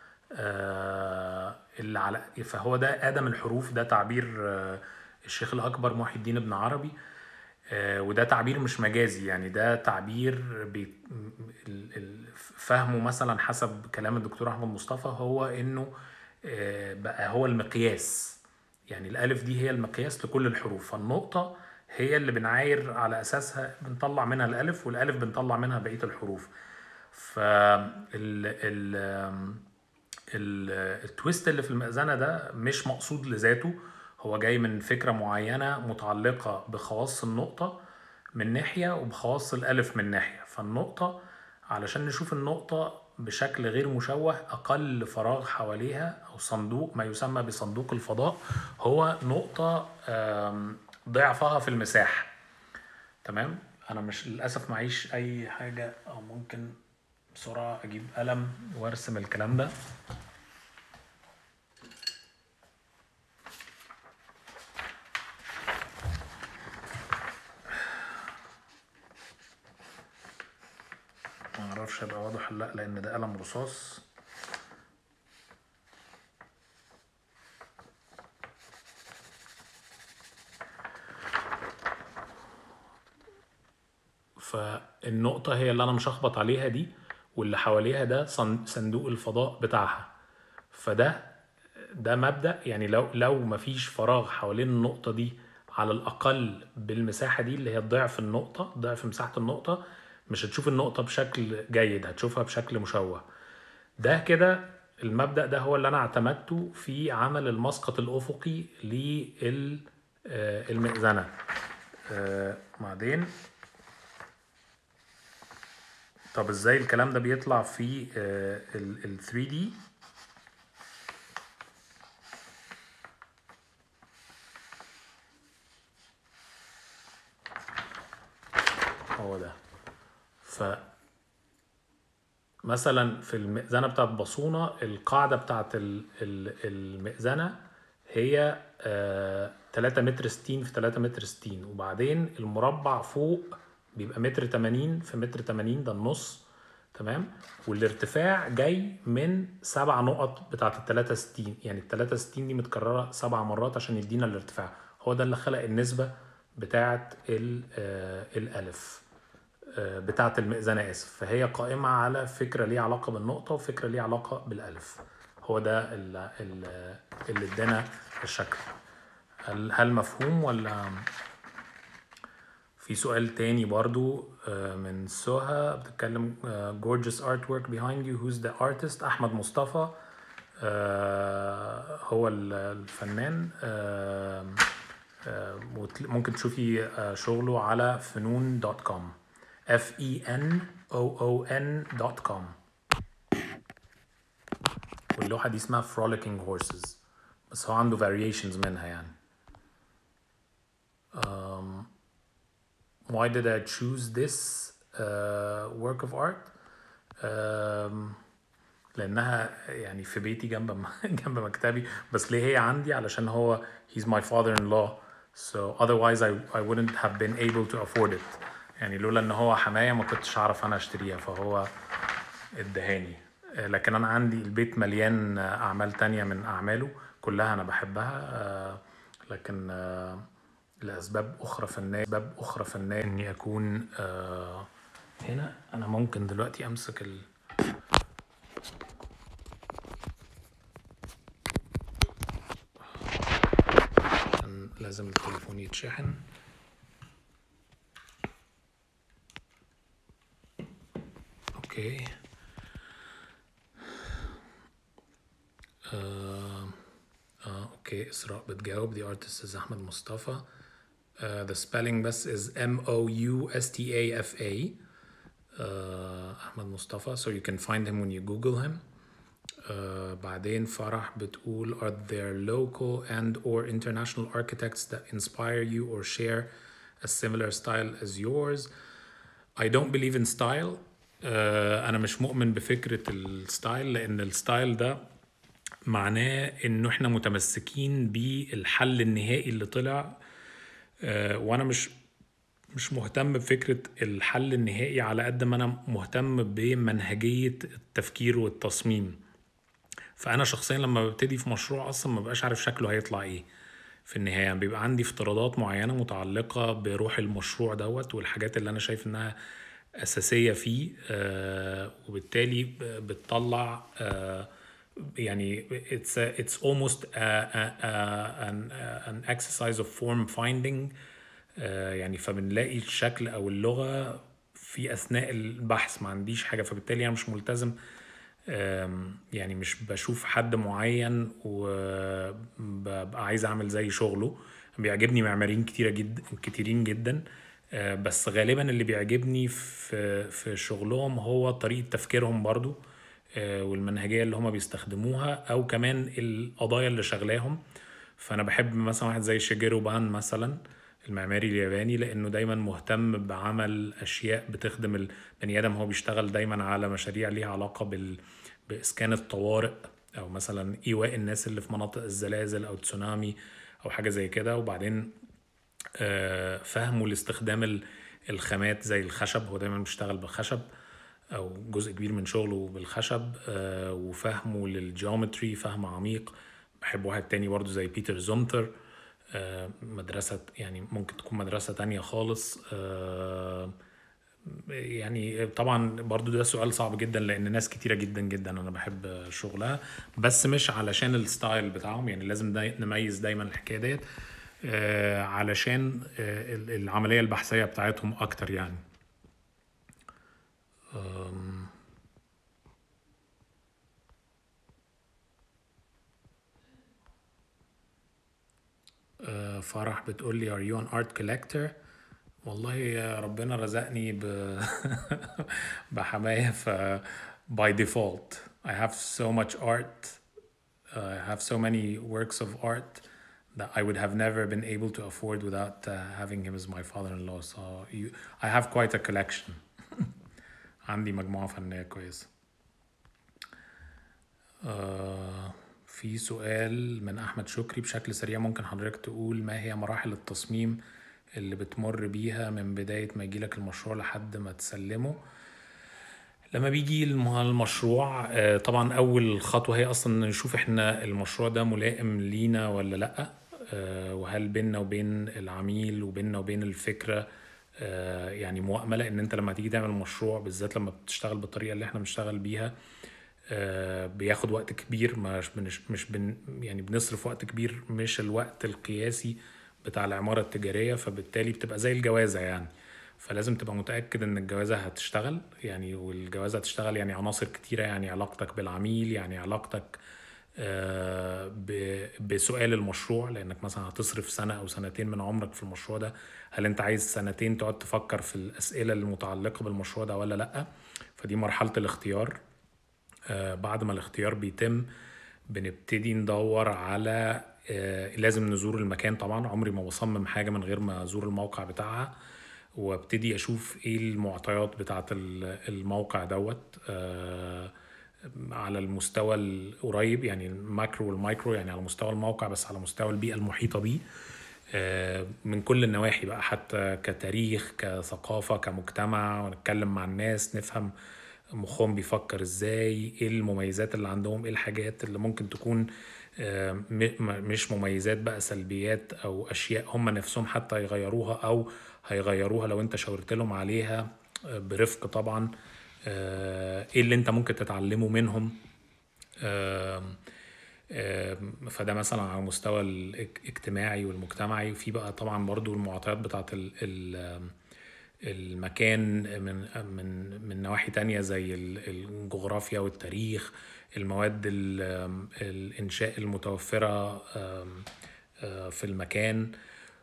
آه اللي على فهو ده ادم الحروف ده تعبير آه الشيخ الاكبر محي الدين ابن عربي آه وده تعبير مش مجازي يعني ده تعبير بي ال- ال- فهمه مثلا حسب كلام الدكتور احمد مصطفى هو انه آه بقى هو المقياس يعني الالف دي هي المقياس لكل الحروف فالنقطه هي اللي بنعاير على اساسها بنطلع منها الالف والالف بنطلع منها بقيه الحروف ف ال ال ال- التويست اللي في المأذنة ده مش مقصود لذاته هو جاي من فكرة معينة متعلقة بخواص النقطة من ناحية وبخواص الألف من ناحية فالنقطة علشان نشوف النقطة بشكل غير مشوه أقل فراغ حواليها أو صندوق ما يسمى بصندوق الفضاء هو نقطة آم، ضعفها في المساحة تمام أنا مش للأسف معيش أي حاجة أو ممكن بسرعة أجيب قلم وأرسم الكلام ده معرفش هيبقى واضح ولا لأ لأن ده قلم رصاص فالنقطة هي اللي أنا مشخبط عليها دي واللي حواليها ده صن- صندوق الفضاء بتاعها فده ده مبدأ يعني لو لو مفيش فراغ حوالين النقطة دي على الأقل بالمساحة دي اللي هي ضعف النقطة ضعف مساحة النقطة مش هتشوف النقطة بشكل جيد هتشوفها بشكل مشوه ده كده المبدأ ده هو اللي أنا اعتمدته في عمل المسقط الأفقي للمئذنة بعدين طب ازاي الكلام ده بيطلع في ال 3 دي هو ده ف مثلا في المئذنه بتاعت بصونه القاعده بتاعت ال- ال- المئذنه هي آه 3 متر 60 في 3 متر 60 وبعدين المربع فوق بيبقى متر 80 في متر 80 ده النص تمام والارتفاع جاي من سبع نقط بتاعت ال 63 يعني ال 63 دي متكرره سبع مرات عشان يدينا الارتفاع هو ده اللي خلق النسبه بتاعت ال- آه، الالف آه، بتاعت المئذنة آسف فهي قائمة على فكرة ليها علاقة بالنقطة وفكرة ليها علاقة بالألف هو ده ال- ال- اللي ادانا الشكل هل, هل مفهوم ولا في سؤال تاني برضو آه، من سهى بتتكلم آه، gorgeous artwork behind you who's the artist أحمد مصطفى آه، هو ال- الفنان آه، آه، وتل- ممكن تشوفي آه، شغله على فنون دوت كوم f e n o o n دوت كوم واللوحة دي اسمها frolicking horses بس هو عنده variations منها يعني um, why did I choose this uh, work of art um, لانها يعني في بيتي جنب م- جنب مكتبي بس ليه هي عندي علشان هو he's my father-in-law so otherwise I, I wouldn't have been able to afford it يعني لولا ان هو حماية ما كنتش هعرف انا اشتريها فهو ادهاني آه، لكن انا عندي البيت مليان آه، اعمال تانية من اعماله كلها انا بحبها آه، لكن آه، لاسباب اخرى فنيه اسباب اخرى فنيه اني اكون آه، هنا انا ممكن دلوقتي امسك ال... عشان لازم التليفون يتشحن اوكي آه آه اوكي اسراء بتجاوب the artist is احمد مصطفى uh, the spelling بس is M O U S T A F A uh, احمد مصطفى so you can find him when you google him uh, بعدين فرح بتقول are there local and or international architects that inspire you or share a similar style as yours I don't believe in style آه، انا مش مؤمن بفكرة الستايل لان الستايل ده معناه انه احنا متمسكين بالحل النهائي اللي طلع آه، وانا مش مش مهتم بفكرة الحل النهائي على قد ما انا مهتم بمنهجية التفكير والتصميم فانا شخصيا لما ببتدي في مشروع اصلا ما ببقاش عارف شكله هيطلع ايه في النهاية يعني بيبقى عندي افتراضات معينة متعلقة بروح المشروع دوت والحاجات اللي انا شايف انها اساسية فيه آه وبالتالي ب- بتطلع آه يعني it's a, it's almost a, a, a, an, an exercise of form finding آه يعني فبنلاقي الشكل او اللغة في اثناء البحث ما عنديش حاجة فبالتالي انا مش ملتزم آم، يعني مش بشوف حد معين وببقى عايز اعمل زي شغله بيعجبني معماريين كتيرة جدا كتيرين جدا آه، بس غالبا اللي بيعجبني في في شغلهم هو طريقة تفكيرهم برضو آه، والمنهجية اللي هما بيستخدموها او كمان القضايا اللي شغلاهم فانا بحب مثلا واحد زي شيجيرو بان مثلا المعماري الياباني لانه دايما مهتم بعمل اشياء بتخدم البني ادم هو بيشتغل دايما على مشاريع ليها علاقه بال باسكان الطوارئ او مثلا ايواء الناس اللي في مناطق الزلازل او تسونامي او حاجه زي كده وبعدين آه، فهمه لاستخدام ال- الخامات زي الخشب هو دايما بيشتغل بالخشب او جزء كبير من شغله بالخشب آه، وفهمه للجيومتري فهم عميق بحب واحد تاني برضو زي بيتر زونتر آه، مدرسة يعني ممكن تكون مدرسة تانية خالص آه، يعني طبعا برضو ده سؤال صعب جدا لان ناس كتيرة جدا جدا انا بحب شغلها بس مش علشان الستايل بتاعهم يعني لازم دا نميز دايما الحكاية ديت آه، علشان آه، ال- العملية البحثية بتاعتهم اكتر يعني أم، فرح بتقول لي are you an art collector والله يا ربنا رزقني ب بحماية ف by default I have so much art uh, I have so many works of art that I would have never been able to afford without uh, having him as my father-in-law so you, I have quite a collection عندي مجموعة فنية كويسة آه في سؤال من أحمد شكري بشكل سريع ممكن حضرتك تقول ما هي مراحل التصميم اللي بتمر بيها من بداية ما يجيلك المشروع لحد ما تسلمه لما بيجي المشروع آه، طبعا أول خطوة هي أصلا نشوف إحنا المشروع ده ملائم لينا ولا لأ آه، وهل بيننا وبين العميل وبيننا وبين الفكرة آه، يعني موائمة لأن أنت لما تيجي تعمل مشروع بالذات لما بتشتغل بالطريقة اللي إحنا بنشتغل بيها بياخد وقت كبير مش مش مش بن يعني بنصرف وقت كبير مش الوقت القياسي بتاع العمارة التجارية فبالتالي بتبقى زي الجوازة يعني فلازم تبقى متأكد ان الجوازة هتشتغل يعني والجوازة هتشتغل يعني عناصر كتيرة يعني علاقتك بالعميل يعني علاقتك آه، بسؤال المشروع لانك مثلا هتصرف سنة او سنتين من عمرك في المشروع ده هل انت عايز سنتين تقعد تفكر في الاسئلة المتعلقة بالمشروع ده ولا لا فدي مرحلة الاختيار آه، بعد ما الاختيار بيتم بنبتدي ندور على آه، لازم نزور المكان طبعا عمري ما بصمم حاجة من غير ما أزور الموقع بتاعها وابتدي أشوف إيه المعطيات بتاعة الموقع دوت آه، على المستوى القريب يعني الماكرو والمايكرو يعني على مستوى الموقع بس على مستوى البيئة المحيطة بيه آه، من كل النواحي بقى حتى كتاريخ كثقافة كمجتمع ونتكلم مع الناس نفهم مخهم بيفكر ازاي ايه المميزات اللي عندهم ايه الحاجات اللي ممكن تكون مش مميزات بقى سلبيات او اشياء هم نفسهم حتى يغيروها او هيغيروها لو انت شاورت لهم عليها آه، برفق طبعا آه، ايه اللي انت ممكن تتعلمه منهم فده مثلا على المستوى الاجتماعي والمجتمعي وفي بقى طبعا برضو المعطيات بتاعت المكان من من من نواحي تانية زي الجغرافيا والتاريخ المواد الإنشاء المتوفرة آه، في المكان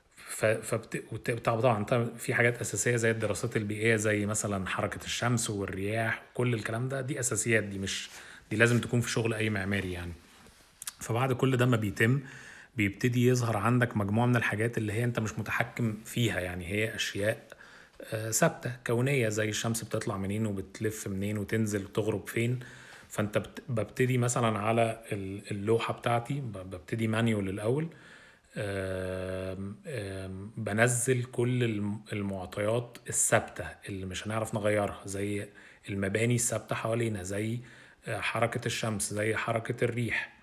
طبعا في حاجات اساسيه زي الدراسات البيئيه زي مثلا حركه الشمس والرياح كل الكلام ده دي اساسيات دي مش دي لازم تكون في شغل اي معماري يعني فبعد كل ده ما بيتم بيبتدي يظهر عندك مجموعه من الحاجات اللي هي انت مش متحكم فيها يعني هي اشياء آه، ثابته كونيه زي الشمس بتطلع منين وبتلف منين وتنزل وتغرب فين فانت ببتدي مثلا على اللوحه بتاعتي ببتدي مانيول الاول بنزل كل المعطيات الثابته اللي مش هنعرف نغيرها زي المباني الثابته حوالينا زي آه، حركه الشمس زي حركه الريح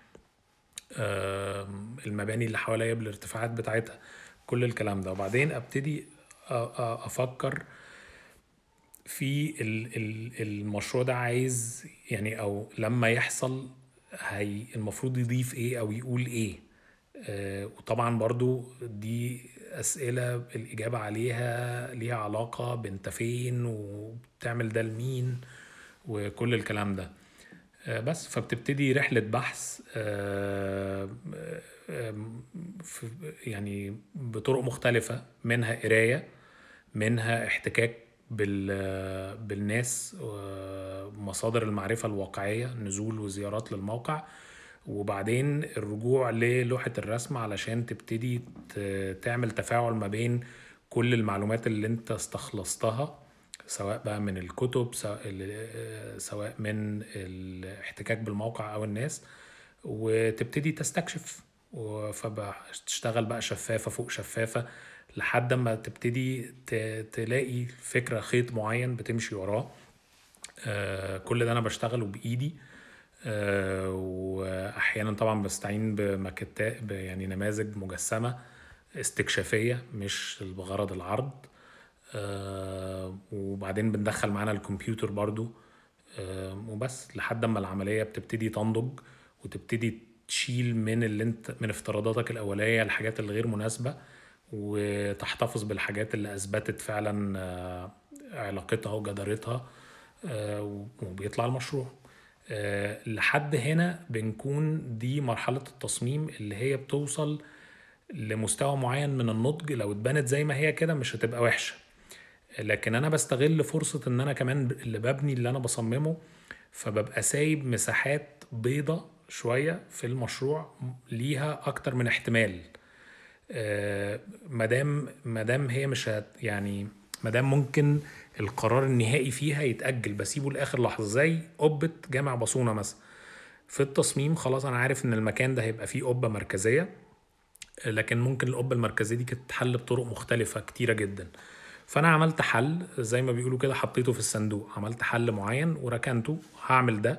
المباني اللي حواليا بالارتفاعات بتاعتها كل الكلام ده وبعدين ابتدي افكر في المشروع ده عايز يعني او لما يحصل هي المفروض يضيف ايه او يقول ايه آه وطبعا برضو دي اسئله الاجابه عليها ليها علاقه بانت فين وبتعمل ده لمين وكل الكلام ده آه بس فبتبتدي رحله بحث آه يعني بطرق مختلفه منها قرايه منها احتكاك بال بالناس ومصادر المعرفة الواقعية نزول وزيارات للموقع وبعدين الرجوع للوحة الرسم علشان تبتدي تعمل تفاعل ما بين كل المعلومات اللي انت استخلصتها سواء بقى من الكتب سواء من الاحتكاك بالموقع او الناس وتبتدي تستكشف فبتشتغل بقى شفافة فوق شفافة لحد ما تبتدي تلاقي فكرة خيط معين بتمشي وراه آه، كل ده انا بشتغله بايدي آه، واحيانا طبعا بستعين بماكيتات يعني نماذج مجسمة استكشافية مش بغرض العرض آه، وبعدين بندخل معانا الكمبيوتر برضو وبس لحد ما العملية بتبتدي تنضج وتبتدي تشيل من اللي انت من افتراضاتك الاوليه الحاجات الغير مناسبه وتحتفظ بالحاجات اللي اثبتت فعلا آه، علاقتها وجدارتها آه، وبيطلع المشروع آه، لحد هنا بنكون دي مرحلة التصميم اللي هي بتوصل لمستوى معين من النضج لو اتبنت زي ما هي كده مش هتبقى وحشه لكن انا بستغل فرصه ان انا كمان اللي ببني اللي انا بصممه فببقى سايب مساحات بيضة شويه في المشروع ليها اكتر من احتمال آه، مادام مادام هي مش هت يعني مادام ممكن القرار النهائي فيها يتأجل بسيبه لآخر لحظة زي قبة جامع بصونة مثلا في التصميم خلاص أنا عارف إن المكان ده هيبقى فيه قبة مركزية لكن ممكن القبة المركزية دي كانت تتحل بطرق مختلفة كتيرة جدا فأنا عملت حل زي ما بيقولوا كده حطيته في الصندوق عملت حل معين وركنته هعمل ده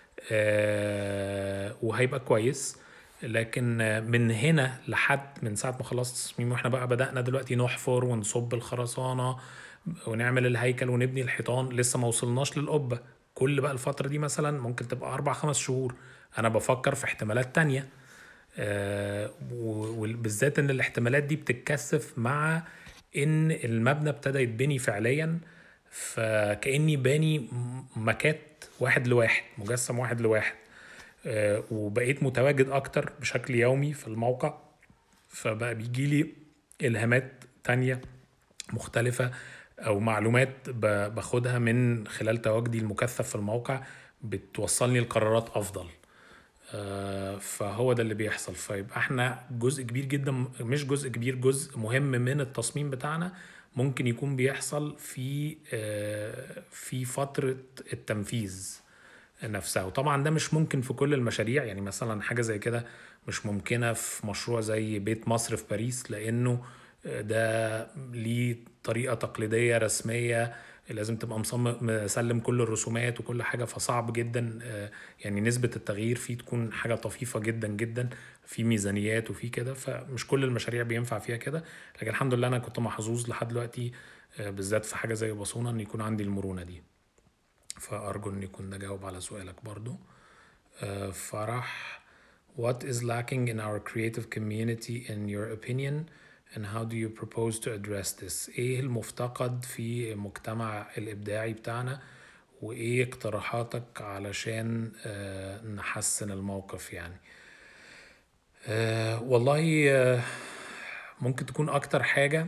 آه وهيبقى كويس لكن من هنا لحد من ساعة ما خلصت التصميم واحنا بقى بدأنا دلوقتي نحفر ونصب الخرسانة ونعمل الهيكل ونبني الحيطان لسه ما وصلناش للقبة كل بقى الفترة دي مثلا ممكن تبقى أربع خمس شهور أنا بفكر في احتمالات تانية آه وبالذات إن الاحتمالات دي بتتكثف مع إن المبنى ابتدى يتبني فعليا فكأني باني مكات واحد لواحد مجسم واحد لواحد آه وبقيت متواجد أكتر بشكل يومي في الموقع فبقى بيجي لي إلهامات تانية مختلفة او معلومات باخدها من خلال تواجدي المكثف في الموقع بتوصلني لقرارات افضل آه، فهو ده اللي بيحصل فيبقى احنا جزء كبير جدا مش جزء كبير جزء مهم من التصميم بتاعنا ممكن يكون بيحصل في آه، في فترة التنفيذ نفسها وطبعا ده مش ممكن في كل المشاريع يعني مثلا حاجة زي كده مش ممكنة في مشروع زي بيت مصر في باريس لأنه ده ليه طريقه تقليديه رسميه لازم تبقى مصمم مسلم كل الرسومات وكل حاجه فصعب جدا آه، يعني نسبه التغيير فيه تكون حاجه طفيفه جدا جدا في ميزانيات وفي كده فمش كل المشاريع بينفع فيها كده لكن الحمد لله انا كنت محظوظ لحد دلوقتي آه، بالذات في حاجه زي بصونه ان يكون عندي المرونه دي فارجو ان يكون ده جاوب على سؤالك برضو آه، فرح What is lacking in our creative community in your opinion? and how do you propose to address this ايه المفتقد في المجتمع الابداعي بتاعنا وايه اقتراحاتك علشان آه، نحسن الموقف يعني آه، والله آه، ممكن تكون اكتر حاجة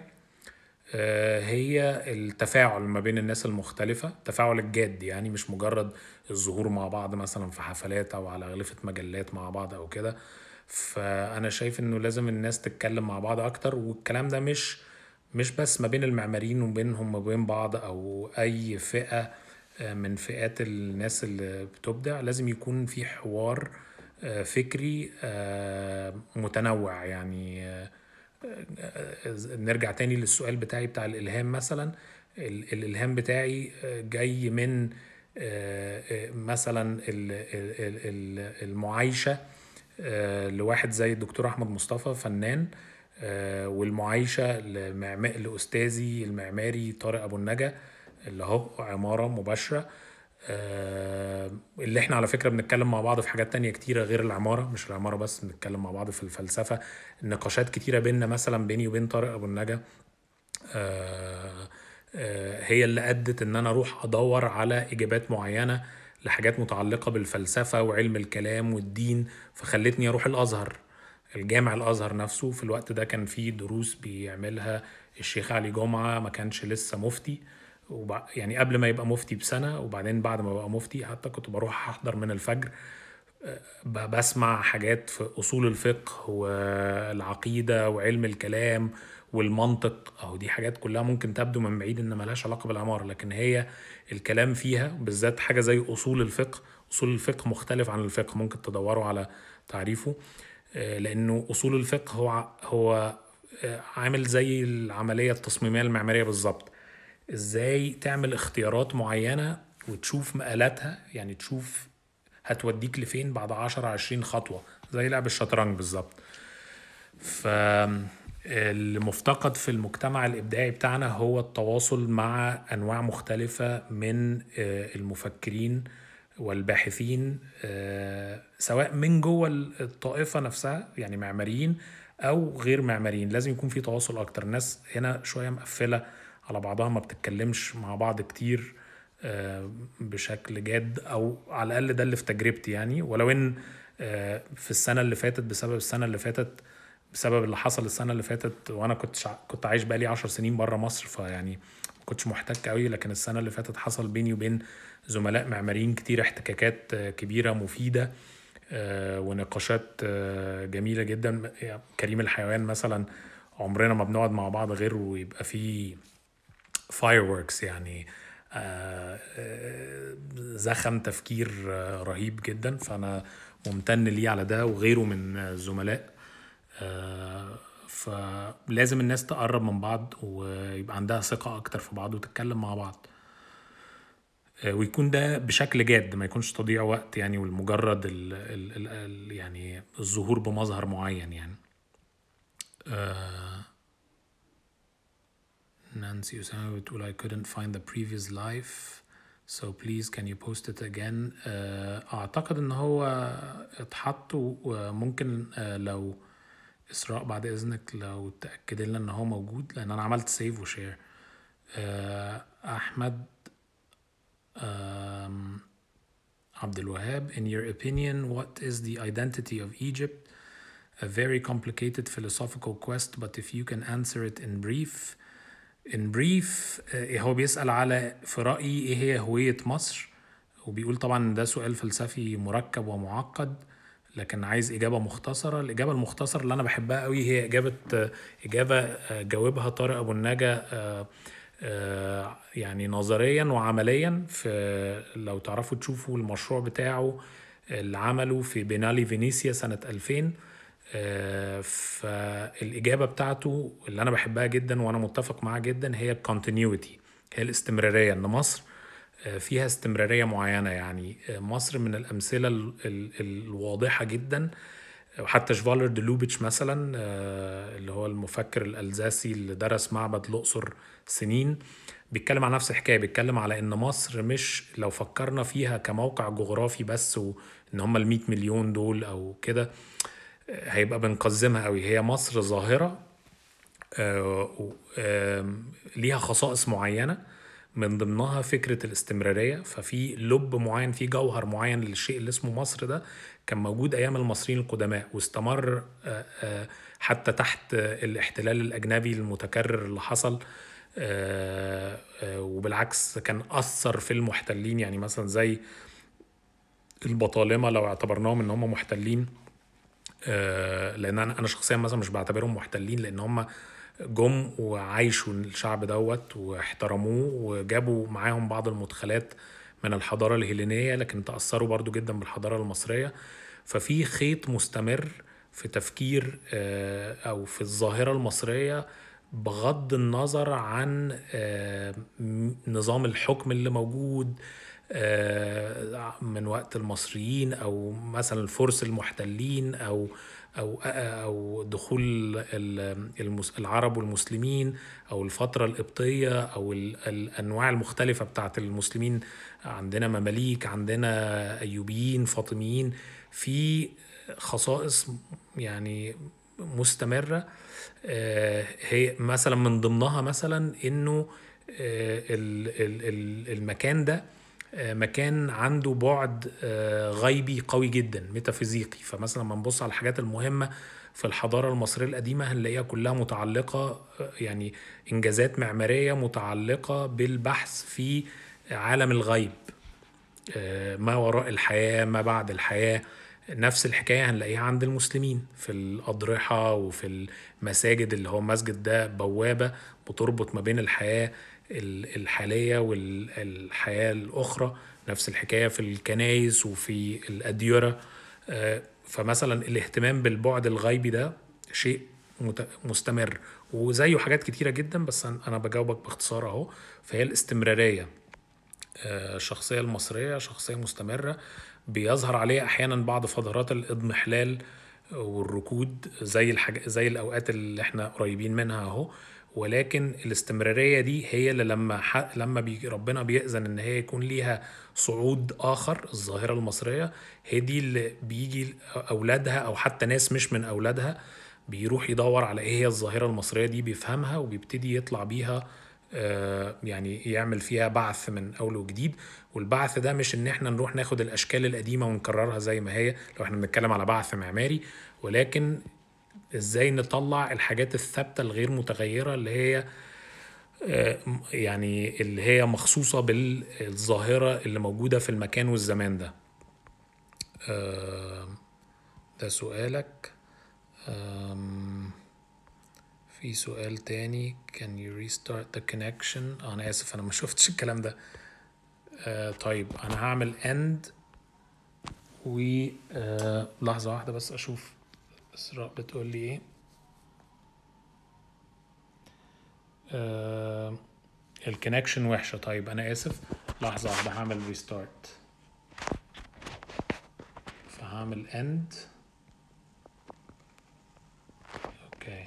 هي التفاعل ما بين الناس المختلفة التفاعل الجاد يعني مش مجرد الظهور مع بعض مثلا في حفلات او على أغلفة مجلات مع بعض او كده فانا شايف انه لازم الناس تتكلم مع بعض اكتر والكلام ده مش مش بس ما بين المعماريين وبينهم وبين بعض او اي فئه آه، من فئات الناس اللي بتبدع لازم يكون في حوار آه، فكري آه، متنوع يعني نرجع تاني للسؤال بتاعي بتاع الالهام مثلا الالهام بتاعي جاي من مثلا المعايشه آه، لواحد زي الدكتور احمد مصطفى فنان آه، والمعايشه لاستاذي المعماري طارق ابو النجا اللي هو عماره مباشره آه، اللي احنا على فكره بنتكلم مع بعض في حاجات تانية كتيره غير العماره مش العماره بس بنتكلم مع بعض في الفلسفه نقاشات كتيره بينا مثلا بيني وبين طارق ابو النجا هي اللي ادت ان انا اروح ادور على اجابات معينه لحاجات متعلقة بالفلسفة وعلم الكلام والدين فخلتني أروح الأزهر الجامع الأزهر نفسه في الوقت ده كان فيه دروس بيعملها الشيخ علي جمعة ما كانش لسه مفتي وبع... يعني قبل ما يبقى مفتي بسنة وبعدين بعد ما بقى مفتي حتى كنت بروح أحضر من الفجر بسمع حاجات في أصول الفقه والعقيدة وعلم الكلام والمنطق أهو دي حاجات كلها ممكن تبدو من بعيد إن ملهاش علاقة بالعمارة لكن هي الكلام فيها بالذات حاجة زي أصول الفقه أصول الفقه مختلف عن الفقه ممكن تدوروا على تعريفه آه، لأنه أصول الفقه هو هو آه، عامل زي العملية التصميمية المعمارية بالظبط ازاي تعمل اختيارات معينة وتشوف مقالاتها يعني تشوف هتوديك لفين بعد 10 20 خطوة زي لعب الشطرنج بالظبط ف المفتقد في المجتمع الإبداعي بتاعنا هو التواصل مع أنواع مختلفة من آه، المفكرين والباحثين آه، سواء من جوه الطائفة نفسها يعني معماريين أو غير معماريين لازم يكون في تواصل أكتر الناس هنا شوية مقفلة على بعضها ما بتتكلمش مع بعض كتير آه، بشكل جاد أو على الأقل ده اللي في تجربتي يعني ولو إن في السنة اللي فاتت بسبب السنة اللي فاتت بسبب اللي حصل السنه اللي فاتت وانا كنت شع... كنت عايش بقالي 10 سنين بره مصر فيعني ما كنتش محتك قوي لكن السنه اللي فاتت حصل بيني وبين زملاء معماريين كتير احتكاكات كبيره مفيده آه، ونقاشات آه، جميله جدا كريم الحيوان مثلا عمرنا ما بنقعد مع بعض غير ويبقى في fireworks يعني آه، زخم تفكير رهيب جدا فانا ممتن ليه على ده وغيره من الزملاء فلازم الناس تقرب من بعض ويبقى عندها ثقة أكتر في بعض وتتكلم مع بعض آه، ويكون ده بشكل جاد ما يكونش تضييع وقت يعني والمجرد ال ال ال يعني الظهور بمظهر معين يعني نانسي أسامة بتقول I couldn't find the previous life so please can you post it again آه، أعتقد إن هو اتحط وممكن آه، لو إسراء بعد إذنك لو تأكد لنا إن هو موجود لأن أنا عملت سيف وشير أحمد um, Abdul Wahab, in your opinion, what is the identity of Egypt? A very complicated philosophical quest, but if you can answer it in brief. In brief هو بيسأل على في رأيي إيه هي هوية مصر وبيقول طبعا ده سؤال فلسفي مركب ومعقد لكن عايز إجابة مختصرة الإجابة المختصرة اللي أنا بحبها قوي هي إجابة إجابة جاوبها طارق أبو النجا آه، يعني نظريا وعمليا في لو تعرفوا تشوفوا المشروع بتاعه اللي عمله في بينالي فينيسيا سنة 2000 آه، فالإجابة بتاعته اللي أنا بحبها جدا وأنا متفق معاه جدا هي الكونتينيوتي هي الاستمرارية إن مصر آه، فيها استمرارية معينة يعني مصر من الأمثلة الواضحة جدا وحتى شفالر دلوبيتش مثلا اللي هو المفكر الألزاسي اللي درس معبد الأقصر سنين بيتكلم عن نفس الحكايه بيتكلم على ان مصر مش لو فكرنا فيها كموقع جغرافي بس وان هم ال 100 مليون دول او كده هيبقى بنقزمها قوي هي مصر ظاهره آه، ليها خصائص معينه من ضمنها فكرة الاستمرارية ففي لب معين في جوهر معين للشيء اللي اسمه مصر ده كان موجود أيام المصريين القدماء واستمر آه، آه، حتى تحت الاحتلال الأجنبي المتكرر اللي حصل آه، آه، وبالعكس كان أثر في المحتلين يعني مثلا زي البطالمة لو اعتبرناهم ان هم محتلين آه، لان انا انا شخصيا مثلا مش بعتبرهم محتلين لان هم جم وعايشوا الشعب دوت واحترموه وجابوا معاهم بعض المدخلات من الحضاره الهيلينيه لكن تاثروا برضو جدا بالحضاره المصريه ففي خيط مستمر في تفكير او في الظاهره المصريه بغض النظر عن آه، نظام الحكم اللي موجود آه، من وقت المصريين او مثلا الفرس المحتلين او او او دخول العرب والمسلمين او الفتره القبطيه او الانواع المختلفه بتاعت المسلمين عندنا مماليك عندنا ايوبيين فاطميين في خصائص يعني مستمره آه، هي مثلا من ضمنها مثلا انه آه، المكان ده آه، مكان عنده بعد غيبي قوي جدا ميتافيزيقي فمثلا لما نبص على الحاجات المهمه في الحضاره المصريه القديمه هنلاقيها كلها متعلقه يعني انجازات معماريه متعلقه بالبحث في عالم الغيب ما وراء الحياه ما بعد الحياه نفس الحكاية هنلاقيها عند المسلمين في الأضرحة وفي المساجد اللي هو المسجد ده بوابة بتربط ما بين الحياة الحالية والحياة الأخرى نفس الحكاية في الكنايس وفي الأديرة آه، فمثلا الاهتمام بالبعد الغيبي ده شيء مستمر وزيه حاجات كتيرة جدا بس أنا بجاوبك باختصار أهو فهي الاستمرارية آه، الشخصية المصرية شخصية مستمرة بيظهر عليه احيانا بعض فترات الاضمحلال والركود زي الحاجة زي الاوقات اللي احنا قريبين منها اهو ولكن الاستمراريه دي هي اللي لما لما بي ربنا بيأذن ان هي يكون ليها صعود اخر الظاهره المصريه هي دي اللي بيجي اولادها او حتى ناس مش من اولادها بيروح يدور على ايه هي الظاهره المصريه دي بيفهمها وبيبتدي يطلع بيها آه، يعني يعمل فيها بعث من اول وجديد والبعث ده مش ان احنا نروح ناخد الاشكال القديمه ونكررها زي ما هي لو احنا بنتكلم على بعث معماري ولكن ازاي نطلع الحاجات الثابته الغير متغيره اللي هي آه، يعني اللي هي مخصوصه بالظاهره اللي موجوده في المكان والزمان ده آه، ده سؤالك آم، في سؤال تاني can you restart the connection آه، انا اسف انا ما شفتش الكلام ده آه طيب انا هعمل end و آه لحظة واحدة بس اشوف اسراء بتقول لي ايه آه الكونكشن وحشة طيب انا اسف لحظة واحدة هعمل ريستارت فهعمل end اوكي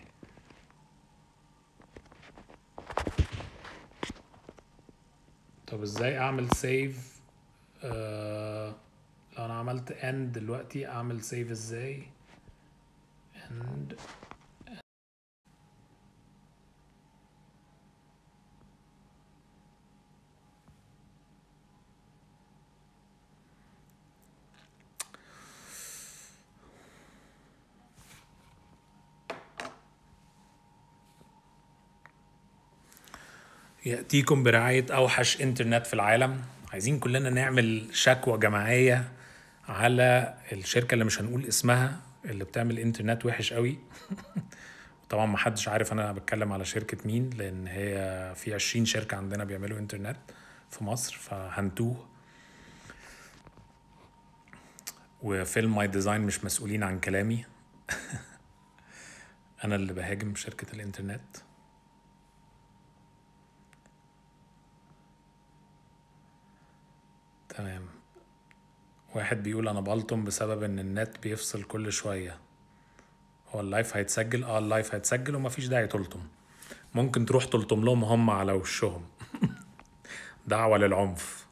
طب ازاي اعمل سيف آه لو انا عملت end دلوقتي اعمل سيف ازاي end يأتيكم برعاية أوحش إنترنت في العالم عايزين كلنا نعمل شكوى جماعية على الشركة اللي مش هنقول اسمها اللي بتعمل إنترنت وحش قوي طبعا ما حدش عارف أنا بتكلم على شركة مين لأن هي في 20 شركة عندنا بيعملوا إنترنت في مصر فهنتوه وفيلم ماي ديزاين مش مسؤولين عن كلامي أنا اللي بهاجم شركة الإنترنت تمام واحد بيقول انا بلطم بسبب ان النت بيفصل كل شوية هو اللايف هيتسجل اه اللايف هيتسجل ومفيش داعي تلطم ممكن تروح تلطم لهم هم على وشهم دعوة للعنف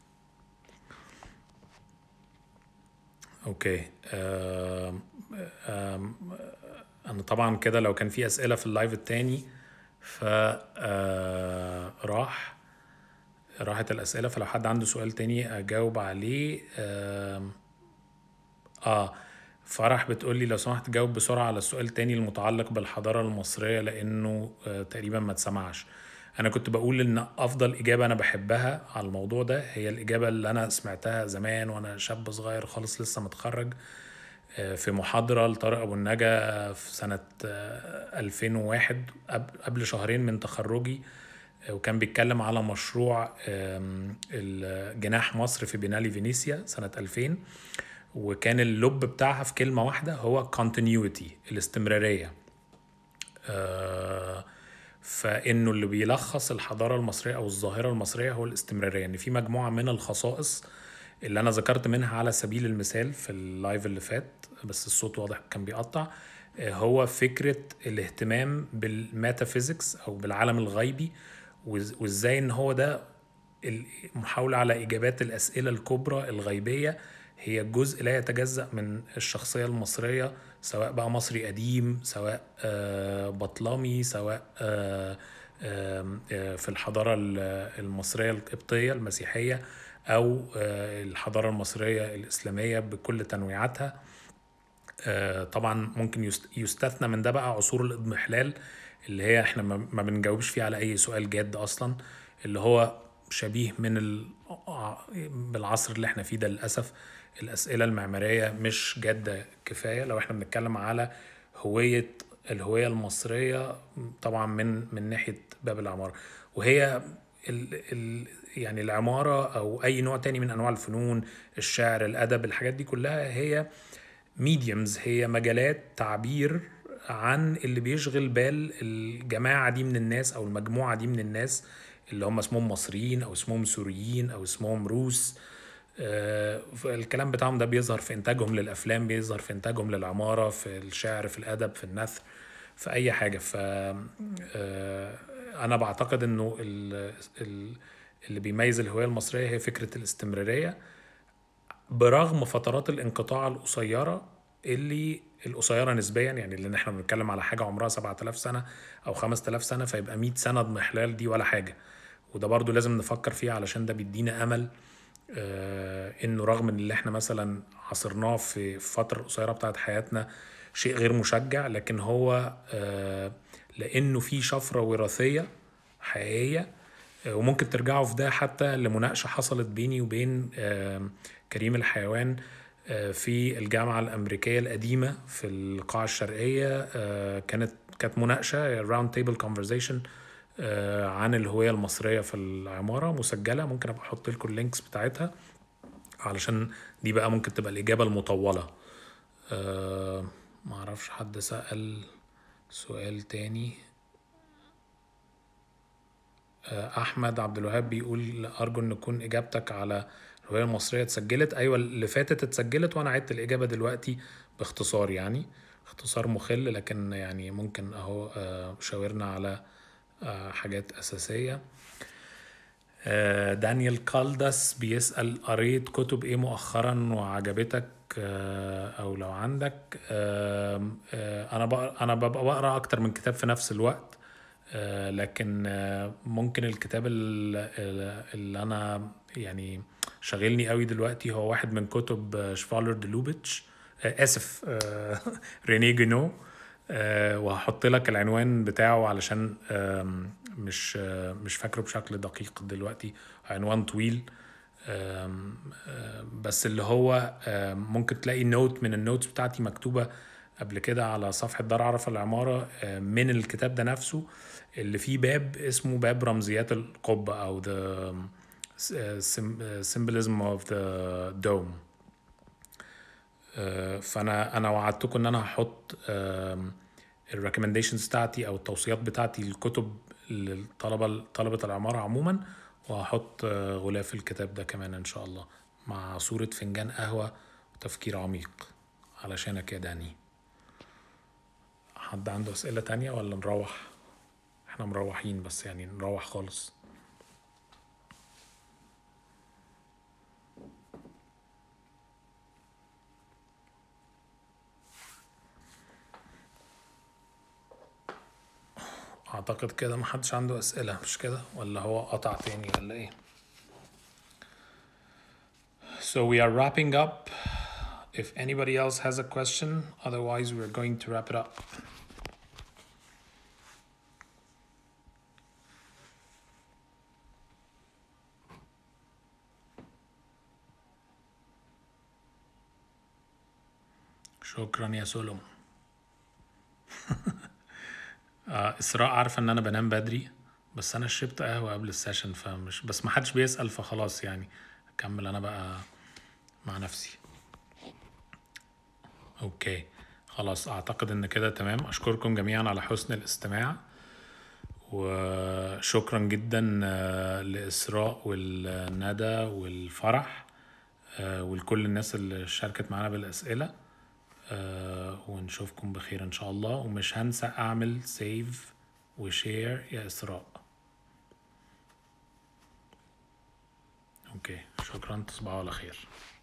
اوكي آم آم انا طبعا كده لو كان في اسئلة في اللايف التاني ف آه، راح راحت الأسئلة فلو حد عنده سؤال تاني أجاوب عليه آم، آه فرح بتقول لي لو سمحت جاوب بسرعة على السؤال تاني المتعلق بالحضارة المصرية لأنه آه تقريبا ما اتسمعش أنا كنت بقول إن أفضل إجابة أنا بحبها على الموضوع ده هي الإجابة اللي أنا سمعتها زمان وأنا شاب صغير خالص لسه متخرج آه، في محاضرة لطارق أبو النجا في سنة آه، 2001 قبل- قبل شهرين من تخرجي آه، وكان بيتكلم على مشروع آم، ال- جناح مصر في بينالي فينيسيا سنة 2000 وكان اللب بتاعها في كلمة واحدة هو continuity الاستمرارية آه، فانه اللي بيلخص الحضاره المصريه او الظاهره المصريه هو الاستمراريه ان في مجموعه من الخصائص اللي انا ذكرت منها على سبيل المثال في اللايف اللي فات بس الصوت واضح كان بيقطع آه، هو فكره الاهتمام بالميتافيزيكس او بالعالم الغيبي وإز- وازاي ان هو ده المحاولة على إجابات الأسئلة الكبرى الغيبية هي جزء لا يتجزأ من الشخصية المصرية سواء بقى مصري قديم سواء آه، بطلمي سواء آه، آم، آه، في الحضارة ال- المصرية القبطية المسيحية أو آه، الحضارة المصرية الإسلامية بكل تنويعاتها آه، طبعا ممكن يست- يستثنى من ده بقى عصور الاضمحلال اللي هي احنا ما ما بنجاوبش فيه على اي سؤال جاد اصلا اللي هو شبيه من ال... بالعصر اللي احنا فيه ده للاسف الاسئله المعماريه مش جاده كفايه لو احنا بنتكلم على هويه الهويه المصريه طبعا من من ناحيه باب العماره وهي ال ال يعني العماره او اي نوع تاني من انواع الفنون الشعر الادب الحاجات دي كلها هي ميديومز هي مجالات تعبير عن اللي بيشغل بال الجماعة دي من الناس أو المجموعة دي من الناس اللي هم اسمهم مصريين أو اسمهم سوريين أو اسمهم روس آه، الكلام بتاعهم ده بيظهر في إنتاجهم للأفلام بيظهر في إنتاجهم للعمارة في الشعر في الأدب في النثر في أي حاجة ف آه، أنا بعتقد إنه ال- ال- اللي بيميز الهوية المصرية هي فكرة الاستمرارية برغم فترات الانقطاع القصيرة اللي القصيرة نسبيا يعني لأن احنا بنتكلم على حاجة عمرها 7000 سنة أو 5000 سنة فيبقى 100 سنة اضمحلال دي ولا حاجة وده برضو لازم نفكر فيه علشان ده بيدينا أمل آه انه رغم ان اللي احنا مثلا عصرناه في الفترة القصيرة بتاعت حياتنا شيء غير مشجع لكن هو آه، لانه في شفره وراثيه حقيقيه آه، وممكن ترجعوا في ده حتى لمناقشه حصلت بيني وبين آه، كريم الحيوان آه، في الجامعه الامريكيه القديمه في القاعه الشرقيه آه، كانت كانت مناقشه راوند تيبل كونفرزيشن عن الهويه المصريه في العماره مسجله ممكن ابقى احط لكم اللينكس بتاعتها علشان دي بقى ممكن تبقى الاجابه المطوله آه، ما اعرفش حد سأل سؤال تاني آه، احمد عبد الوهاب بيقول ارجو ان تكون اجابتك على الهويه المصريه اتسجلت ايوه اللي فاتت اتسجلت وانا عدت الاجابه دلوقتي باختصار يعني اختصار مخل لكن يعني ممكن اهو آه، شاورنا على آه، حاجات اساسيه آه، دانيال كالداس بيسأل قريت كتب ايه مؤخرا وعجبتك آه، او لو عندك آم، آه، انا بقرا انا ببقى بقرا اكتر من كتاب في نفس الوقت آه، لكن آه، ممكن الكتاب ال- ال- اللي انا يعني شاغلني قوي دلوقتي هو واحد من كتب آه، شفالر دلوبيتش آه، اسف آه، رينيه جينو آه، وهحط لك العنوان بتاعه علشان آم، مش آه، مش فاكره بشكل دقيق دلوقتي عنوان طويل آم، آم، بس اللي هو آم، ممكن تلاقي نوت من النوتس بتاعتي مكتوبة قبل كده على صفحة دار عرف العمارة آم، من الكتاب ده نفسه اللي فيه باب اسمه باب رمزيات القبة أو the symbolism of the dome آه، فانا انا وعدتكم ان انا هحط الريكومنديشنز بتاعتي او التوصيات بتاعتي للكتب للطلبه طلبه العماره عموما وهحط آه، غلاف الكتاب ده كمان ان شاء الله مع صوره فنجان قهوه وتفكير عميق علشانك يا داني حد عنده اسئله تانية ولا نروح احنا مروحين بس يعني نروح خالص اعتقد كده محدش عنده اسئله مش كده ولا هو قطع تاني ولا ايه So we are wrapping up. If anybody else has a question, otherwise we're going to wrap it up. شكرا يا سولوم آه، اسراء عارفه ان انا بنام بدري بس انا شربت قهوه قبل السيشن فمش بس ما حدش بيسال فخلاص يعني اكمل انا بقى مع نفسي اوكي خلاص اعتقد ان كده تمام اشكركم جميعا على حسن الاستماع وشكرا جدا آه، لاسراء والندى والفرح آه، ولكل الناس اللي شاركت معانا بالاسئله آه، ونشوفكم بخير ان شاء الله ومش هنسى اعمل سيف وشير يا اسراء اوكي شكرا تصبحوا على خير